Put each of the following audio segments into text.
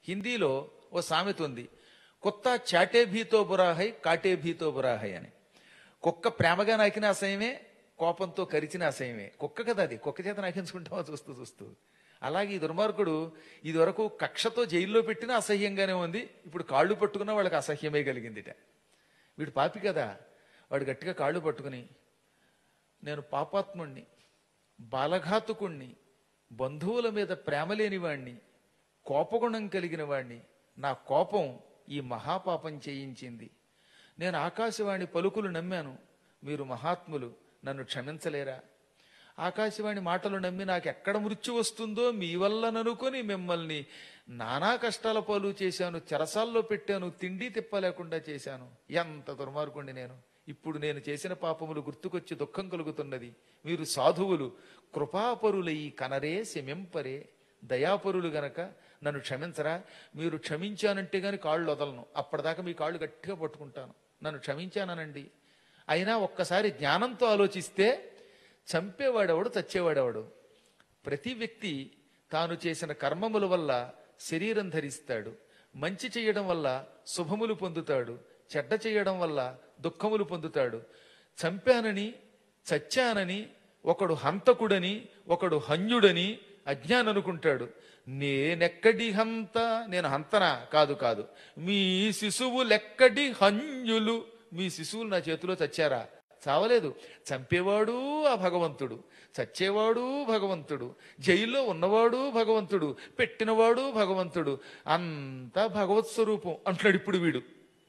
హిందీలో ఓ సామెత ఉంది కొత్త చాటే భీతో బురాహై కాటే భీతో బురాహై అని కుక్క ప్రేమగా నాకిన అసహ్యమే కోపంతో కరిచిన అసహ్యమే కుక్క కదా అది కుక్క చేత నాకించుకుంటామో చూస్తూ చూస్తూ అలాగే ఈ దుర్మార్గుడు ఇది వరకు కక్షతో జైల్లో పెట్టినా అసహ్యంగానే ఉంది ఇప్పుడు కాళ్ళు పట్టుకున్నా వాళ్ళకి అసహ్యమే కలిగిందిట వీడు పాపి కదా వాడు గట్టిగా కాళ్ళు పట్టుకుని నేను పాపాత్ముణ్ణి బాలఘాతుకుణ్ణి బంధువుల మీద ప్రేమ లేనివాణ్ణి కోపగుణం కలిగిన వాణ్ణి నా కోపం ఈ మహాపాపం చేయించింది నేను ఆకాశవాణి పలుకులు నమ్మాను మీరు మహాత్ములు నన్ను క్షమించలేరా ఆకాశవాణి మాటలు నమ్మి నాకు ఎక్కడ మృత్యు వస్తుందో మీ వల్ల ననుకొని మిమ్మల్ని నానా కష్టాల పాలు చేశాను చెరసాల్లో పెట్టాను తిండి తిప్పలేకుండా చేశాను ఎంత దుర్మార్గుండి నేను ఇప్పుడు నేను చేసిన పాపములు గుర్తుకొచ్చి దుఃఖం కలుగుతున్నది మీరు సాధువులు కృపాపరులై కనరే శమింపరే దయాపరులు గనక నన్ను క్షమించరా మీరు క్షమించానంటే గాని కాళ్ళు వదలను అప్పటిదాకా మీ కాళ్ళు గట్టిగా పట్టుకుంటాను నన్ను క్షమించాననండి అయినా ఒక్కసారి జ్ఞానంతో ఆలోచిస్తే చంపేవాడెవడు చచ్చేవాడెవడు ప్రతి వ్యక్తి తాను చేసిన కర్మముల వల్ల శరీరం ధరిస్తాడు మంచి చేయడం వల్ల శుభములు పొందుతాడు చెడ్డ చేయడం వల్ల దుఃఖములు పొందుతాడు చంపానని చచ్చానని ఒకడు హంతకుడని ఒకడు హన్యుడని అజ్ఞానం అనుకుంటాడు నేనెక్కడి హంత నేను హంతనా కాదు కాదు మీ శిశువు లెక్కడి హన్యులు మీ శిశువులు నా చేతిలో చచ్చారా చావలేదు చంపేవాడు ఆ భగవంతుడు చచ్చేవాడు భగవంతుడు జైల్లో ఉన్నవాడు భగవంతుడు పెట్టినవాడు భగవంతుడు అంతా భగవత్ స్వరూపం అంటున్నాడు ఇప్పుడు వీడు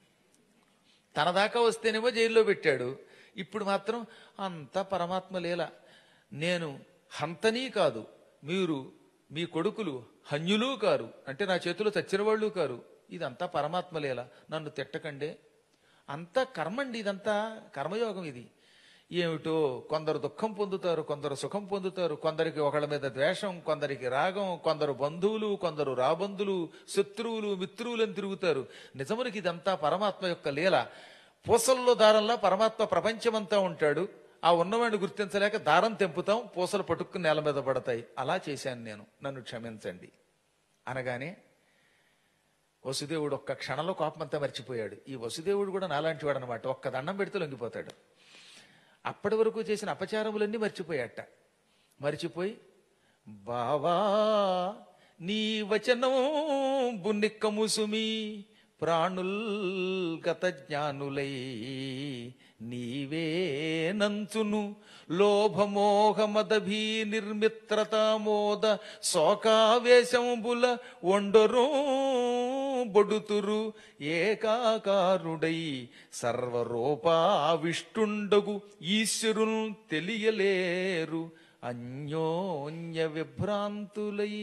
తన దాకా వస్తేనేమో జైల్లో పెట్టాడు ఇప్పుడు మాత్రం అంత పరమాత్మ లీల నేను హంతనీ కాదు మీరు మీ కొడుకులు హన్యులు కారు అంటే నా చేతిలో చచ్చిన వాళ్ళు కారు ఇదంతా పరమాత్మ లీల నన్ను తిట్టకండే అంతా కర్మండి ఇదంతా కర్మయోగం ఇది ఏమిటో కొందరు దుఃఖం పొందుతారు కొందరు సుఖం పొందుతారు కొందరికి ఒకళ్ళ మీద ద్వేషం కొందరికి రాగం కొందరు బంధువులు కొందరు రాబంధులు శత్రువులు మిత్రువులు అని తిరుగుతారు నిజమునికి ఇదంతా పరమాత్మ యొక్క లీల పూసల్లో దారంలా పరమాత్మ ప్రపంచమంతా ఉంటాడు ఆ ఉన్నవాడిని గుర్తించలేక దారం తెంపుతాం పూసలు పట్టుకుని నేల మీద పడతాయి అలా చేశాను నేను నన్ను క్షమించండి అనగానే వసుదేవుడు ఒక్క క్షణంలో కోపమంతా మర్చిపోయాడు ఈ వసుదేవుడు కూడా నాలాంటి వాడు అనమాట ఒక్క దండం పెడితే లొంగిపోతాడు అప్పటి వరకు చేసిన అపచారములన్నీ మర్చిపోయాట మర్చిపోయి బావా నీ వచనం బున్నిక్కము సుమి ప్రాణుల్ గత జ్ఞానులై నీవే నంచును లోభమోహమదభీ నిర్మిత్రతామోద శోకావేశంబుల ఒండరు బొడుతురు ఏకాకారుడై సర్వరూపావిష్టుండగు ఈశ్వరుల్ తెలియలేరు అన్యోన్య విభ్రాంతులై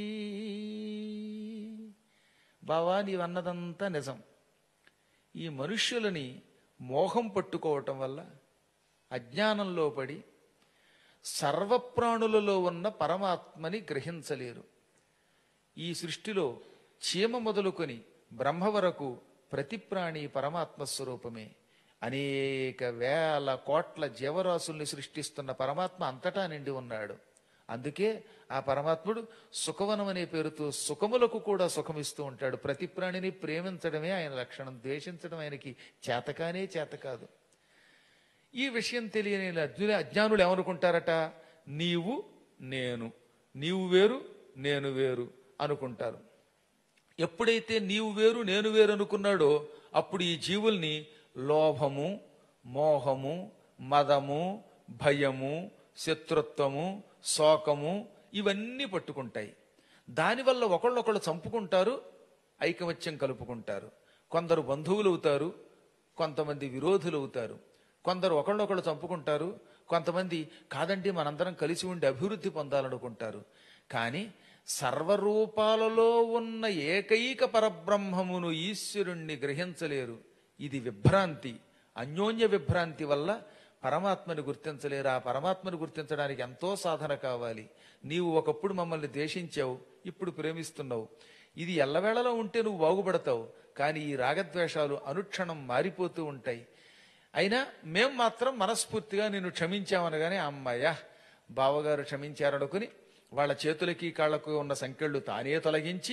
బావా నీవన్నదంతా నిజం ఈ మనుష్యులని మోహం పట్టుకోవటం వల్ల అజ్ఞానంలో పడి సర్వప్రాణులలో ఉన్న పరమాత్మని గ్రహించలేరు ఈ సృష్టిలో చీమ మొదలుకొని బ్రహ్మ వరకు ప్రతి ప్రాణి పరమాత్మ స్వరూపమే అనేక వేల కోట్ల జీవరాశుల్ని సృష్టిస్తున్న పరమాత్మ అంతటా నిండి ఉన్నాడు అందుకే ఆ పరమాత్ముడు సుఖవనం అనే పేరుతో సుఖములకు కూడా సుఖమిస్తూ ఉంటాడు ప్రతి ప్రాణిని ప్రేమించడమే ఆయన లక్షణం ద్వేషించడం ఆయనకి చేతకానే చేత కాదు ఈ విషయం తెలియని అర్జున అజ్ఞానులు ఏమనుకుంటారట నీవు నేను నీవు వేరు నేను వేరు అనుకుంటారు ఎప్పుడైతే నీవు వేరు నేను వేరు అనుకున్నాడో అప్పుడు ఈ జీవుల్ని లోభము మోహము మదము భయము శత్రుత్వము శోకము ఇవన్నీ పట్టుకుంటాయి దానివల్ల ఒకళ్ళొకళ్ళు చంపుకుంటారు ఐకమత్యం కలుపుకుంటారు కొందరు బంధువులు అవుతారు కొంతమంది విరోధులు అవుతారు కొందరు ఒకళ్ళొకళ్ళు చంపుకుంటారు కొంతమంది కాదండి మనందరం కలిసి ఉండి అభివృద్ధి పొందాలనుకుంటారు కానీ సర్వరూపాలలో ఉన్న ఏకైక పరబ్రహ్మమును ఈశ్వరుణ్ణి గ్రహించలేరు ఇది విభ్రాంతి అన్యోన్య విభ్రాంతి వల్ల పరమాత్మని గుర్తించలేరు ఆ పరమాత్మని గుర్తించడానికి ఎంతో సాధన కావాలి నీవు ఒకప్పుడు మమ్మల్ని ద్వేషించావు ఇప్పుడు ప్రేమిస్తున్నావు ఇది ఎల్లవేళలో ఉంటే నువ్వు బాగుపడతావు కానీ ఈ రాగద్వేషాలు అనుక్షణం మారిపోతూ ఉంటాయి అయినా మేం మాత్రం మనస్ఫూర్తిగా నిన్ను క్షమించామనగానే అమ్మాయ బావగారు క్షమించారనుకుని వాళ్ళ చేతులకి కాళ్లకు ఉన్న సంకెళ్ళు తానే తొలగించి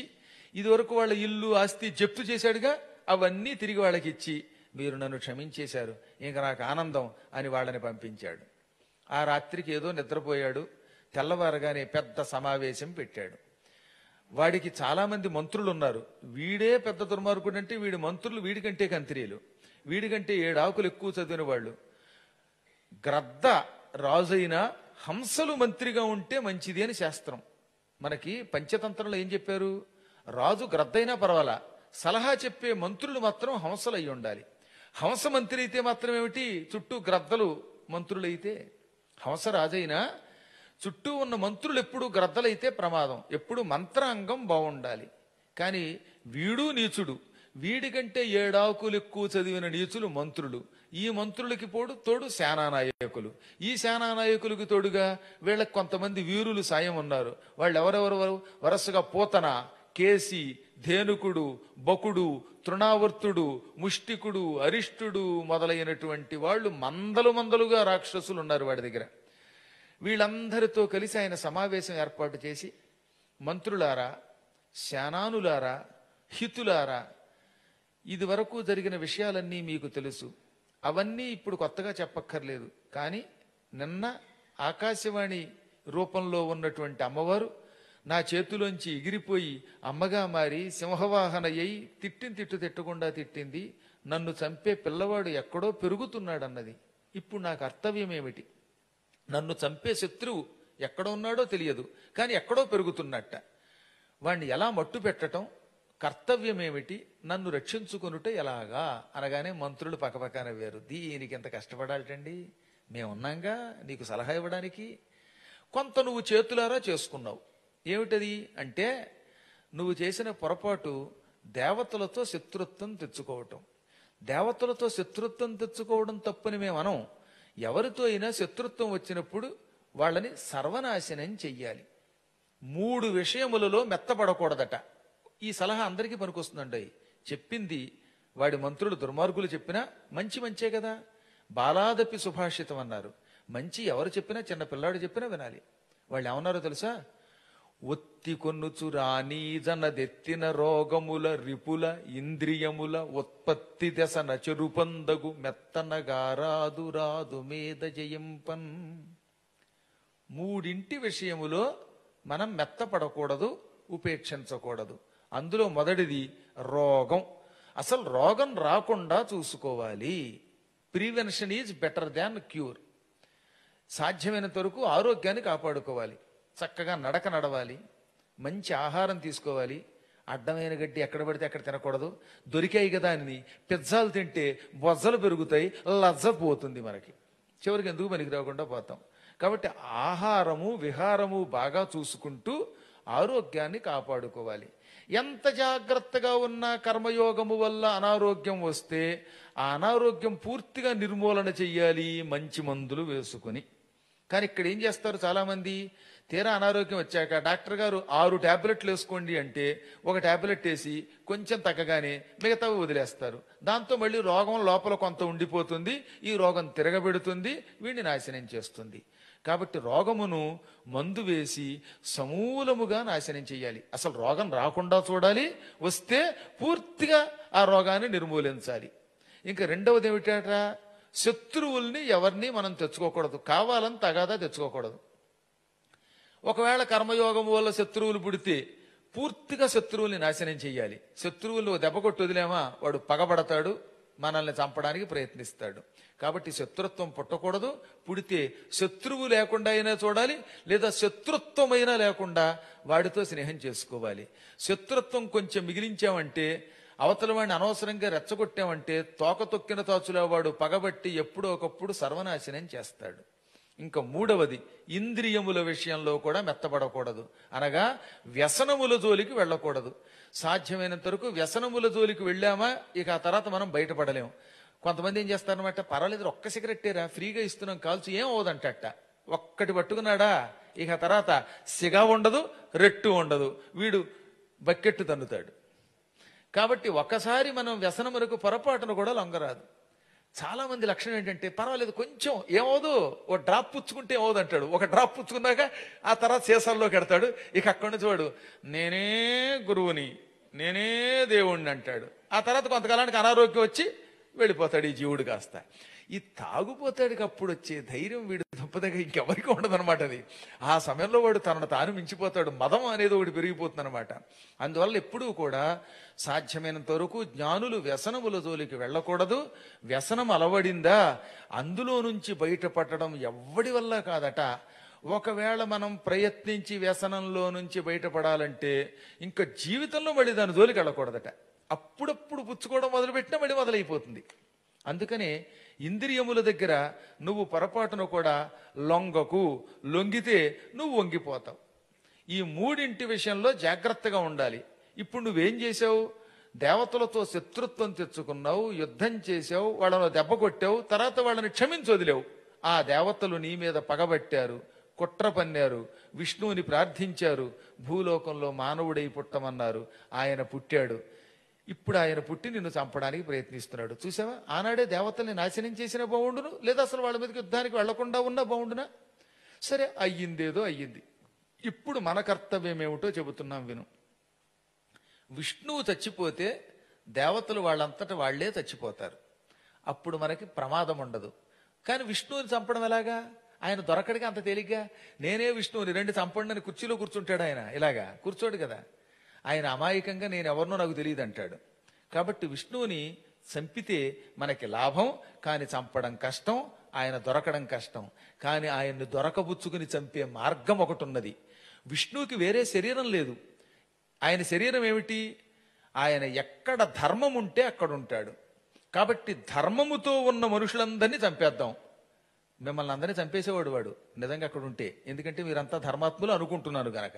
ఇది వరకు వాళ్ళ ఇల్లు ఆస్తి జప్తు చేశాడుగా అవన్నీ తిరిగి వాళ్ళకి ఇచ్చి మీరు నన్ను క్షమించేశారు ఇంకా నాకు ఆనందం అని వాళ్ళని పంపించాడు ఆ రాత్రికి ఏదో నిద్రపోయాడు తెల్లవారగానే పెద్ద సమావేశం పెట్టాడు వాడికి చాలా మంది మంత్రులు ఉన్నారు వీడే పెద్ద దుర్మార్గుడు అంటే వీడి మంత్రులు వీడికంటే కంత్రీలు వీడికంటే ఏడు ఆకులు ఎక్కువ చదివిన వాళ్ళు గ్రద్ద రాజైన హంసలు మంత్రిగా ఉంటే మంచిది అని శాస్త్రం మనకి పంచతంత్రంలో ఏం చెప్పారు రాజు గ్రద్దైనా పర్వాలా సలహా చెప్పే మంత్రులు మాత్రం హంసలు అయి ఉండాలి హంస మంత్రి అయితే మాత్రం ఏమిటి చుట్టూ గ్రద్దలు మంత్రులైతే హంస రాజైనా చుట్టూ ఉన్న మంత్రులు ఎప్పుడు గ్రద్దలైతే ప్రమాదం ఎప్పుడు మంత్రాంగం బాగుండాలి కానీ వీడు నీచుడు వీడికంటే ఏడాకులు ఎక్కువ చదివిన నీచులు మంత్రులు ఈ మంత్రులకి పోడు తోడు సేనానాయకులు ఈ సేనానాయకులకు తోడుగా వీళ్ళకి కొంతమంది వీరులు సాయం ఉన్నారు వాళ్ళు ఎవరెవరు వరుసగా పోతన కేసి ధేనుకుడు బకుడు తృణావర్తుడు ముష్టికుడు అరిష్టుడు మొదలైనటువంటి వాళ్ళు మందలు మందలుగా రాక్షసులు ఉన్నారు వాడి దగ్గర వీళ్ళందరితో కలిసి ఆయన సమావేశం ఏర్పాటు చేసి మంత్రులారా శానానులారా హితులారా ఇది వరకు జరిగిన విషయాలన్నీ మీకు తెలుసు అవన్నీ ఇప్పుడు కొత్తగా చెప్పక్కర్లేదు కానీ నిన్న ఆకాశవాణి రూపంలో ఉన్నటువంటి అమ్మవారు నా చేతిలోంచి ఎగిరిపోయి అమ్మగా మారి సింహవాహనయ్యి తిట్టిన తిట్టు తిట్టకుండా తిట్టింది నన్ను చంపే పిల్లవాడు ఎక్కడో పెరుగుతున్నాడన్నది ఇప్పుడు నాకు కర్తవ్యం ఏమిటి నన్ను చంపే శత్రువు ఎక్కడ ఉన్నాడో తెలియదు కానీ ఎక్కడో పెరుగుతున్నట్ట వాణ్ణి ఎలా మట్టు పెట్టటం కర్తవ్యం ఏమిటి నన్ను రక్షించుకొనుట ఎలాగా అనగానే మంత్రులు పక్కపక్కన వేరు దీనికి ఎంత కష్టపడాలటండి మేమున్నాంగా నీకు సలహా ఇవ్వడానికి కొంత నువ్వు చేతులారా చేసుకున్నావు ఏమిటది అంటే నువ్వు చేసిన పొరపాటు దేవతలతో శత్రుత్వం తెచ్చుకోవటం దేవతలతో శత్రుత్వం తెచ్చుకోవడం తప్పని మేము అనం ఎవరితో అయినా శత్రుత్వం వచ్చినప్పుడు వాళ్ళని సర్వనాశనం చెయ్యాలి మూడు విషయములలో మెత్తపడకూడదట ఈ సలహా అందరికీ పనికొస్తుందండి చెప్పింది వాడి మంత్రులు దుర్మార్గులు చెప్పినా మంచి మంచే కదా బాలాదపి సుభాషితం అన్నారు మంచి ఎవరు చెప్పినా చిన్న పిల్లాడు చెప్పినా వినాలి వాళ్ళు ఏమన్నారో తెలుసా ఒత్తి కొన్నుచు రాణీ జనదెత్తిన రోగముల రిపుల ఇంద్రియముల ఉత్పత్తి దశ నచరుపందగు మెత్తనగా రాదు రాదు మీద జయింపన్ మూడింటి విషయములో మనం మెత్తపడకూడదు ఉపేక్షించకూడదు అందులో మొదటిది రోగం అసలు రోగం రాకుండా చూసుకోవాలి prevention is better than cure సాధ్యమైనంత వరకు ఆరోగ్యాన్ని కాపాడుకోవాలి చక్కగా నడక నడవాలి మంచి ఆహారం తీసుకోవాలి అడ్డమైన గడ్డి ఎక్కడ పడితే అక్కడ తినకూడదు దొరికాయి కదా అని పిజ్జాలు తింటే బొజ్జలు పెరుగుతాయి లజ్జ పోతుంది మనకి చివరికి ఎందుకు పనికి రాకుండా పోతాం కాబట్టి ఆహారము విహారము బాగా చూసుకుంటూ ఆరోగ్యాన్ని కాపాడుకోవాలి ఎంత జాగ్రత్తగా ఉన్నా కర్మయోగము వల్ల అనారోగ్యం వస్తే ఆ అనారోగ్యం పూర్తిగా నిర్మూలన చెయ్యాలి మంచి మందులు వేసుకుని కానీ ఇక్కడ ఏం చేస్తారు చాలా మంది తీరా అనారోగ్యం వచ్చాక డాక్టర్ గారు ఆరు టాబ్లెట్లు వేసుకోండి అంటే ఒక టాబ్లెట్ వేసి కొంచెం తగ్గగానే మిగతావి వదిలేస్తారు దాంతో మళ్ళీ రోగం లోపల కొంత ఉండిపోతుంది ఈ రోగం తిరగబెడుతుంది వీడిని నాశనం చేస్తుంది కాబట్టి రోగమును మందు వేసి సమూలముగా నాశనం చేయాలి అసలు రోగం రాకుండా చూడాలి వస్తే పూర్తిగా ఆ రోగాన్ని నిర్మూలించాలి ఇంకా రెండవది ఏమిటట శత్రువుల్ని ఎవరిని మనం తెచ్చుకోకూడదు కావాలని తగాదా తెచ్చుకోకూడదు ఒకవేళ కర్మయోగం వల్ల శత్రువులు పుడితే పూర్తిగా శత్రువుల్ని నాశనం చేయాలి శత్రువులు దెబ్బ కొట్టి వదిలేమా వాడు పగబడతాడు మనల్ని చంపడానికి ప్రయత్నిస్తాడు కాబట్టి శత్రుత్వం పుట్టకూడదు పుడితే శత్రువు లేకుండా అయినా చూడాలి లేదా శత్రుత్వమైనా లేకుండా వాడితో స్నేహం చేసుకోవాలి శత్రుత్వం కొంచెం మిగిలించామంటే అవతల వాడిని అనవసరంగా రెచ్చగొట్టామంటే తోక తొక్కిన తాచులా వాడు పగబట్టి ఎప్పుడో ఒకప్పుడు సర్వనాశనం చేస్తాడు ఇంకా మూడవది ఇంద్రియముల విషయంలో కూడా మెత్తబడకూడదు అనగా వ్యసనముల జోలికి వెళ్ళకూడదు సాధ్యమైనంత వరకు వ్యసనముల జోలికి వెళ్ళామా ఇక ఆ తర్వాత మనం బయటపడలేం కొంతమంది ఏం చేస్తారనమాట పర్వాలేదు ఒక్క సిగరెట్టేరా ఫ్రీగా ఇస్తున్నాం కాల్చు ఏం అవదంటట ఒక్కటి పట్టుకున్నాడా ఇక ఆ తర్వాత సిగ ఉండదు రెట్టు ఉండదు వీడు బకెట్టు తన్నుతాడు కాబట్టి ఒకసారి మనం వ్యసనములకు పొరపాటును కూడా లొంగరాదు చాలా మంది లక్షణం ఏంటంటే పర్వాలేదు కొంచెం ఏమవుదు ఓ డ్రాప్ పుచ్చుకుంటే ఏమవుదు అంటాడు ఒక డ్రాప్ పుచ్చుకున్నాక ఆ తర్వాత సీసాల్లోకి ఎడతాడు ఇక అక్కడి నుంచి వాడు నేనే గురువుని నేనే దేవుణ్ణి అంటాడు ఆ తర్వాత కొంతకాలానికి అనారోగ్యం వచ్చి వెళ్ళిపోతాడు ఈ జీవుడు కాస్త ఈ తాగుపోతాడికి అప్పుడు వచ్చే ధైర్యం వీడు తప్పదగా ఇంకెవరికి ఉండదన్నమాట అది ఆ సమయంలో వాడు తనను తాను మించిపోతాడు మదం అనేది ఒకటి పెరిగిపోతుంది అనమాట అందువల్ల ఎప్పుడూ కూడా సాధ్యమైనంత వరకు జ్ఞానులు వ్యసనముల జోలికి వెళ్ళకూడదు వ్యసనం అలవడిందా అందులో నుంచి బయటపడడం ఎవ్వడి వల్ల కాదట ఒకవేళ మనం ప్రయత్నించి వ్యసనంలో నుంచి బయటపడాలంటే ఇంకా జీవితంలో మళ్ళీ దాని జోలికి వెళ్ళకూడదట అప్పుడప్పుడు పుచ్చుకోవడం మొదలుపెట్టినా మళ్ళీ మొదలైపోతుంది అందుకనే ఇంద్రియముల దగ్గర నువ్వు పొరపాటును కూడా లొంగకు లొంగితే నువ్వు వంగిపోతావు ఈ మూడింటి విషయంలో జాగ్రత్తగా ఉండాలి ఇప్పుడు నువ్వేం చేసావు దేవతలతో శత్రుత్వం తెచ్చుకున్నావు యుద్ధం చేసావు వాళ్ళను దెబ్బ కొట్టావు తర్వాత వాళ్ళని క్షమించి వదిలేవు ఆ దేవతలు నీ మీద పగబట్టారు కుట్ర పన్నారు విష్ణువుని ప్రార్థించారు భూలోకంలో మానవుడై పుట్టమన్నారు ఆయన పుట్టాడు ఇప్పుడు ఆయన పుట్టి నిన్ను చంపడానికి ప్రయత్నిస్తున్నాడు చూసావా ఆనాడే దేవతల్ని నాశనం చేసిన బాగుండును లేదా అసలు వాళ్ళ మీదకి యుద్ధానికి వెళ్లకుండా ఉన్నా బాగుండునా సరే అయ్యిందేదో అయ్యింది ఇప్పుడు మన కర్తవ్యం ఏమిటో చెబుతున్నాం విను విష్ణువు చచ్చిపోతే దేవతలు వాళ్ళంతట వాళ్లే చచ్చిపోతారు అప్పుడు మనకి ప్రమాదం ఉండదు కానీ విష్ణువుని చంపడం ఎలాగా ఆయన దొరకడికి అంత తేలిగ్గా నేనే విష్ణువుని రెండు చంపండి అని కుర్చీలో కూర్చుంటాడు ఆయన ఇలాగా కూర్చోడు కదా ఆయన అమాయకంగా నేను ఎవరినో నాకు తెలియదు అంటాడు కాబట్టి విష్ణువుని చంపితే మనకి లాభం కానీ చంపడం కష్టం ఆయన దొరకడం కష్టం కానీ ఆయన్ని దొరకబుచ్చుకుని చంపే మార్గం ఒకటి ఉన్నది విష్ణువుకి వేరే శరీరం లేదు ఆయన శరీరం ఏమిటి ఆయన ఎక్కడ ధర్మం ఉంటే అక్కడ ఉంటాడు కాబట్టి ధర్మముతో ఉన్న మనుషులందరినీ చంపేద్దాం మిమ్మల్ని అందరినీ చంపేసేవాడు వాడు నిజంగా అక్కడ ఉంటే ఎందుకంటే మీరంతా ధర్మాత్ములు అనుకుంటున్నారు గనక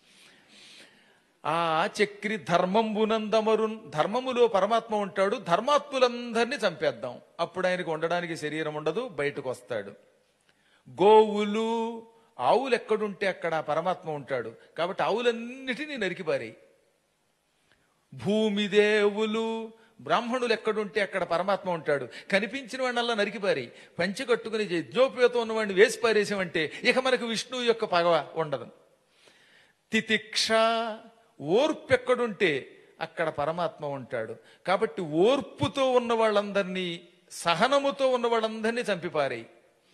ఆ చక్రి ధర్మంబునందమరు ధర్మములో పరమాత్మ ఉంటాడు ధర్మాత్ములందరినీ చంపేద్దాం అప్పుడు ఆయనకు ఉండడానికి శరీరం ఉండదు బయటకు వస్తాడు గోవులు ఆవులు ఎక్కడుంటే అక్కడ ఆ పరమాత్మ ఉంటాడు కాబట్టి ఆవులన్నిటినీ నరికిపారేయి భూమిదేవులు బ్రాహ్మణులు ఎక్కడుంటే అక్కడ పరమాత్మ ఉంటాడు కనిపించిన వాడినల్లా నరికిపారి పంచి కట్టుకుని యజ్ఞోపేతం ఉన్నవాడిని వేసి పారేసామంటే ఇక మనకు విష్ణువు యొక్క పగవ ఉండదు తితిక్ష ఓర్పు ఎక్కడుంటే అక్కడ పరమాత్మ ఉంటాడు కాబట్టి ఓర్పుతో ఉన్న వాళ్ళందరినీ సహనముతో ఉన్న వాళ్ళందరినీ చంపిపారేయి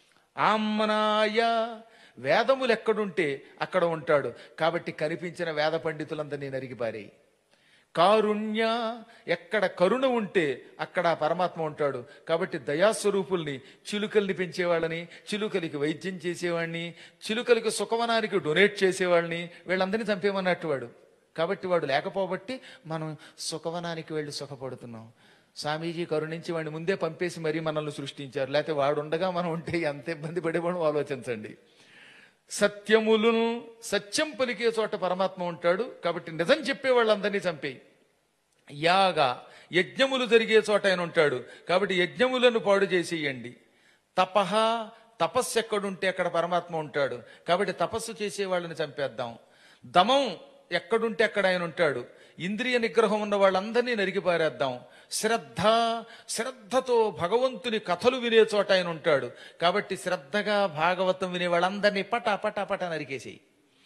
ఆమ్నాయ వేదములు ఎక్కడుంటే అక్కడ ఉంటాడు కాబట్టి కనిపించిన వేద పండితులందరినీ నరికిపారేయి కారుణ్య ఎక్కడ కరుణ ఉంటే అక్కడ ఆ పరమాత్మ ఉంటాడు కాబట్టి దయాస్వరూపుల్ని చిలుకల్ని పెంచేవాళ్ళని చిలుకలకి వైద్యం చేసేవాడిని చిలుకలకి సుఖవనానికి డొనేట్ చేసేవాళ్ళని వీళ్ళందరినీ చంపేమన్నట్టు వాడు కాబట్టి వాడు లేకపోబట్టి మనం సుఖవనానికి వెళ్ళి సుఖపడుతున్నాం స్వామీజీ కరుణించి వాడిని ముందే పంపేసి మరీ మనల్ని సృష్టించారు లేకపోతే వాడు ఉండగా మనం ఉంటే ఎంత ఇబ్బంది పడేవాడు ఆలోచించండి సత్యములు సత్యం పలికే చోట పరమాత్మ ఉంటాడు కాబట్టి నిజం చెప్పే వాళ్ళందరినీ చంపేయి యాగ యజ్ఞములు జరిగే చోట ఆయన ఉంటాడు కాబట్టి యజ్ఞములను పాడు చేసేయండి తపహ తపస్సు ఎక్కడుంటే అక్కడ పరమాత్మ ఉంటాడు కాబట్టి తపస్సు చేసే వాళ్ళని చంపేద్దాం దమం ఎక్కడుంటే అక్కడ ఆయన ఉంటాడు ఇంద్రియ నిగ్రహం ఉన్న వాళ్ళందరినీ నరికి పారేద్దాం శ్రద్ధ శ్రద్ధతో భగవంతుని కథలు వినే చోట ఆయన ఉంటాడు కాబట్టి శ్రద్ధగా భాగవతం వినే వాళ్ళందరినీ పట పట పట నరికేసేయి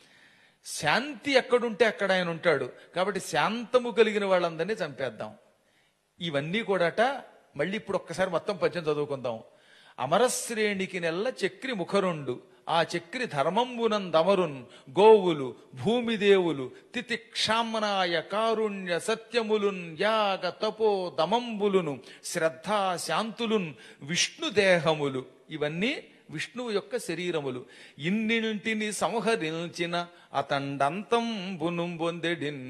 శాంతి ఎక్కడుంటే అక్కడ ఆయన ఉంటాడు కాబట్టి శాంతము కలిగిన వాళ్ళందరినీ చంపేద్దాం ఇవన్నీ కూడాట మళ్ళీ ఇప్పుడు ఒక్కసారి మొత్తం పద్యం చదువుకుందాం అమరశ్రేణికి నెల్ల చక్రి ముఖరుండు ఆ చక్రి ధర్మంబునందమరున్ గోవులు భూమిదేవులు తితిక్షామనాయ కారుణ్య సత్యములున్ యాగ తపో దమంబులును శ్రద్ధా శాంతులున్ విష్ణు దేహములు ఇవన్నీ విష్ణువు యొక్క శరీరములు ఇన్నింటిని సంహరించిన అతండంతం బును పొందెడిన్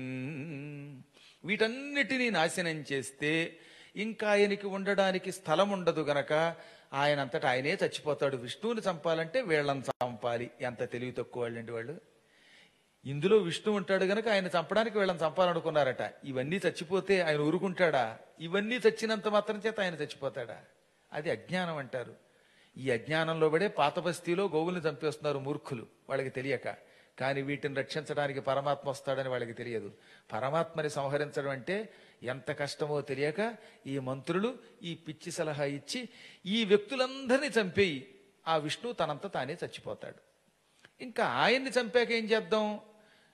వీటన్నిటినీ నాశనం చేస్తే ఇంకా ఆయనకి ఉండడానికి స్థలం ఉండదు గనక ఆయన అంతటా ఆయనే చచ్చిపోతాడు విష్ణువుని చంపాలంటే వీళ్ళని చంపాలి ఎంత తెలివి తక్కువ వాళ్ళండి వాళ్ళు ఇందులో విష్ణు ఉంటాడు గనక ఆయన చంపడానికి వీళ్ళని చంపాలనుకున్నారట ఇవన్నీ చచ్చిపోతే ఆయన ఊరుకుంటాడా ఇవన్నీ చచ్చినంత మాత్రం చేత ఆయన చచ్చిపోతాడా అది అజ్ఞానం అంటారు ఈ అజ్ఞానంలో పడే పాత బస్తీలో గోవుల్ని చంపేస్తున్నారు మూర్ఖులు వాళ్ళకి తెలియక కానీ వీటిని రక్షించడానికి పరమాత్మ వస్తాడని వాళ్ళకి తెలియదు పరమాత్మని సంహరించడం అంటే ఎంత కష్టమో తెలియక ఈ మంత్రులు ఈ పిచ్చి సలహా ఇచ్చి ఈ వ్యక్తులందరినీ చంపేయి ఆ విష్ణువు తనంత తానే చచ్చిపోతాడు ఇంకా ఆయన్ని చంపాక ఏం చేద్దాం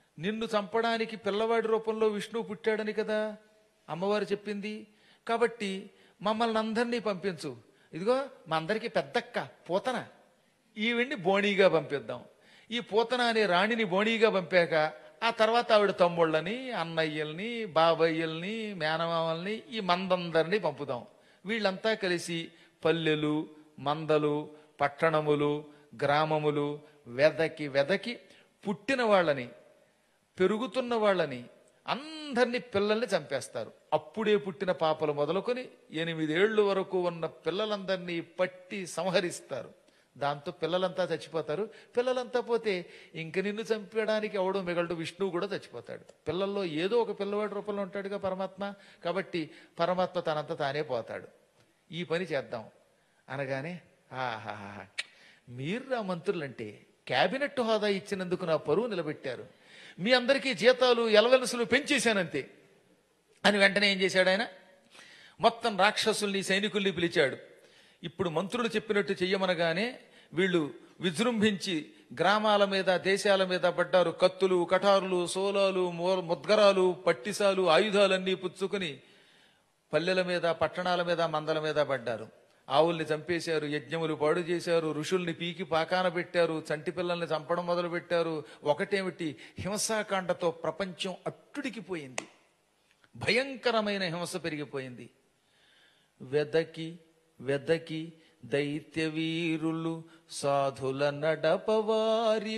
నిన్ను చంపడానికి పిల్లవాడి రూపంలో విష్ణువు పుట్టాడని కదా అమ్మవారు చెప్పింది కాబట్టి మమ్మల్ని అందరినీ పంపించు ఇదిగో మా అందరికీ పెద్దక్క పూతన ఈవిడ్ని బోణీగా పంపిద్దాం ఈ పూతన అనే రాణిని బోణీగా పంపాక ఆ తర్వాత ఆవిడ తమ్ముళ్ళని అన్నయ్యల్ని బాబయ్యల్ని మేనమామల్ని ఈ మందందరినీ పంపుదాం వీళ్ళంతా కలిసి పల్లెలు మందలు పట్టణములు గ్రామములు వెదకి వెదకి పుట్టిన వాళ్ళని పెరుగుతున్న వాళ్ళని అందరినీ పిల్లల్ని చంపేస్తారు అప్పుడే పుట్టిన పాపలు మొదలుకొని ఎనిమిదేళ్లు వరకు ఉన్న పిల్లలందరినీ పట్టి సంహరిస్తారు దాంతో పిల్లలంతా చచ్చిపోతారు పిల్లలంతా పోతే ఇంక నిన్ను చంపడానికి ఎవడో మిగలడు విష్ణువు కూడా చచ్చిపోతాడు పిల్లల్లో ఏదో ఒక పిల్లవాడి రూపంలో ఉంటాడుగా పరమాత్మ కాబట్టి పరమాత్మ తనంతా తానే పోతాడు ఈ పని చేద్దాం అనగానే ఆహాహా మీరు రా మంత్రులంటే క్యాబినెట్ హోదా ఇచ్చినందుకు నా పరువు నిలబెట్టారు మీ అందరికీ జీతాలు ఎలవెలసులు పెంచేశానంతే అని వెంటనే ఏం చేశాడు ఆయన మొత్తం రాక్షసుల్ని సైనికుల్ని పిలిచాడు ఇప్పుడు మంత్రులు చెప్పినట్టు చెయ్యమనగానే వీళ్ళు విజృంభించి గ్రామాల మీద దేశాల మీద పడ్డారు కత్తులు కటారులు సోలాలు మో- ముద్గరాలు పట్టిసాలు ఆయుధాలన్నీ పుచ్చుకుని పల్లెల మీద పట్టణాల మీద మందల మీద పడ్డారు ఆవుల్ని చంపేశారు యజ్ఞములు పాడు చేశారు ఋషుల్ని పీకి పాకాన పెట్టారు చంటి పిల్లల్ని చంపడం మొదలు పెట్టారు ఒకటేమిటి హింసాకాండతో ప్రపంచం అట్టుడికిపోయింది భయంకరమైన హింస పెరిగిపోయింది వెదకి వెదకి దైత్య వీరులు సాధుల నడపవారి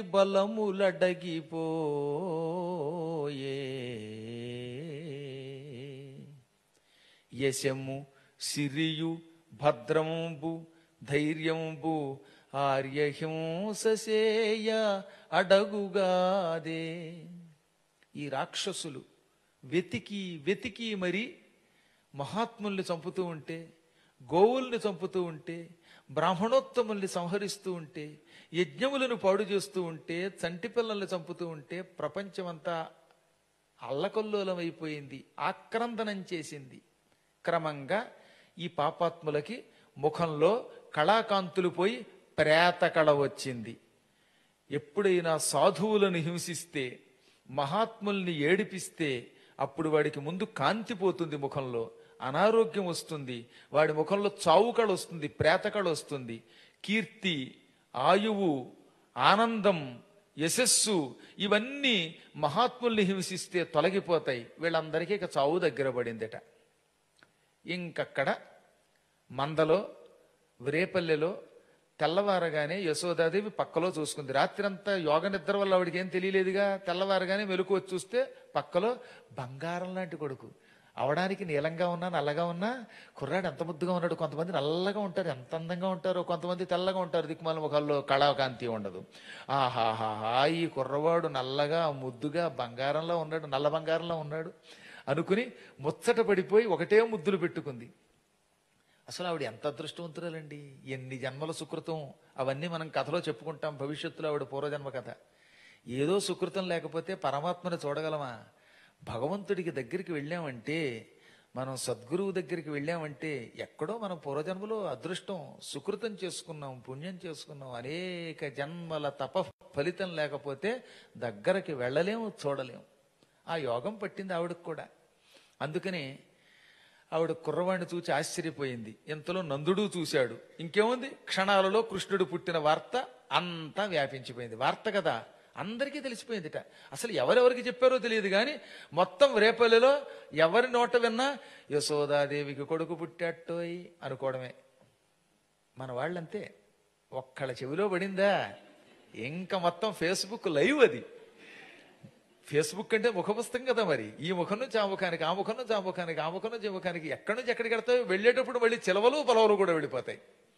బలములడగిపోయే యశము సిరియు భద్రంబు ధైర్యంబు ఆర్యహింససేయ అడగుగాదే ఈ రాక్షసులు వెతికి వెతికి మరి మహాత్ముల్ని చంపుతూ ఉంటే గోవుల్ని చంపుతూ ఉంటే బ్రాహ్మణోత్తముల్ని సంహరిస్తూ ఉంటే యజ్ఞములను పాడు చేస్తూ ఉంటే చంటి పిల్లల్ని చంపుతూ ఉంటే ప్రపంచమంతా అల్లకల్లోలమైపోయింది ఆక్రందనం చేసింది క్రమంగా ఈ పాపాత్ములకి ముఖంలో కళాకాంతులు పోయి ప్రేత కళ వచ్చింది ఎప్పుడైనా సాధువులను హింసిస్తే మహాత్ముల్ని ఏడిపిస్తే అప్పుడు వాడికి ముందు కాంతి పోతుంది ముఖంలో అనారోగ్యం వస్తుంది వాడి ముఖంలో చావు కళ వస్తుంది ప్రేత కళ వస్తుంది కీర్తి ఆయువు ఆనందం యశస్సు ఇవన్నీ మహాత్ముల్ని హింసిస్తే తొలగిపోతాయి వీళ్ళందరికీ ఇక చావు దగ్గర పడిందట ఇంకక్కడ మందలో రేపల్లెలో తెల్లవారగానే యశోదాదేవి పక్కలో చూసుకుంది రాత్రంతా యోగ నిద్ర వల్ల ఆవిడకి ఏం తెలియలేదుగా తెల్లవారగానే మెలకు వచ్చి చూస్తే పక్కలో బంగారం లాంటి కొడుకు అవడానికి నీలంగా ఉన్నా నల్లగా ఉన్నా కుర్రాడు ఎంత ముద్దుగా ఉన్నాడు కొంతమంది నల్లగా ఉంటారు ఎంత అందంగా ఉంటారో కొంతమంది తెల్లగా ఉంటారు దిక్కుమాల ముఖాల్లో కళాకాంతి ఉండదు ఆహాహాహా ఈ కుర్రవాడు నల్లగా ముద్దుగా బంగారంలో ఉన్నాడు నల్ల బంగారంలో ఉన్నాడు అనుకుని ముచ్చట పడిపోయి ఒకటే ముద్దులు పెట్టుకుంది అసలు ఆవిడ ఎంత అదృష్టవంతురాలండి ఎన్ని జన్మల సుకృతం అవన్నీ మనం కథలో చెప్పుకుంటాం భవిష్యత్తులో ఆవిడ పూర్వజన్మ కథ ఏదో సుకృతం లేకపోతే పరమాత్మని చూడగలమా భగవంతుడికి దగ్గరికి వెళ్ళామంటే మనం సద్గురువు దగ్గరికి వెళ్ళామంటే ఎక్కడో మనం పూర్వజన్మలో అదృష్టం సుకృతం చేసుకున్నాం పుణ్యం చేసుకున్నాం అనేక జన్మల తప ఫలితం లేకపోతే దగ్గరకి వెళ్ళలేము చూడలేము ఆ యోగం పట్టింది ఆవిడకు కూడా అందుకని ఆవిడ కుర్రవాణ్ణి చూసి ఆశ్చర్యపోయింది ఇంతలో నందుడు చూశాడు ఇంకేముంది క్షణాలలో కృష్ణుడు పుట్టిన వార్త అంతా వ్యాపించిపోయింది వార్త కదా అందరికీ తెలిసిపోయిందిట అసలు ఎవరెవరికి చెప్పారో తెలియదు కానీ మొత్తం రేపల్లిలో ఎవరి నోట విన్నా యశోదాదేవికి కొడుకు పుట్టాట్టోయ్ అనుకోవడమే మన వాళ్ళంతే ఒక్కళ్ళ చెవిలో పడిందా ఇంకా మొత్తం ఫేస్బుక్ లైవ్ అది ఫేస్బుక్ అంటే ముఖపుస్తకం కదా మరి ఈ ముఖం నుంచి ఆ ముఖానికి ఆ ముఖం నుంచి ఆ ముఖానికి ఆ ముఖం నుంచి ఈ ముఖానికి ఎక్కడి నుంచి ఎక్కడికి వెళ్తాయో వెళ్ళేటప్పుడు మళ్ళీ చిలవలు పొలవలు కూడా వెళ్ళిపోతాయి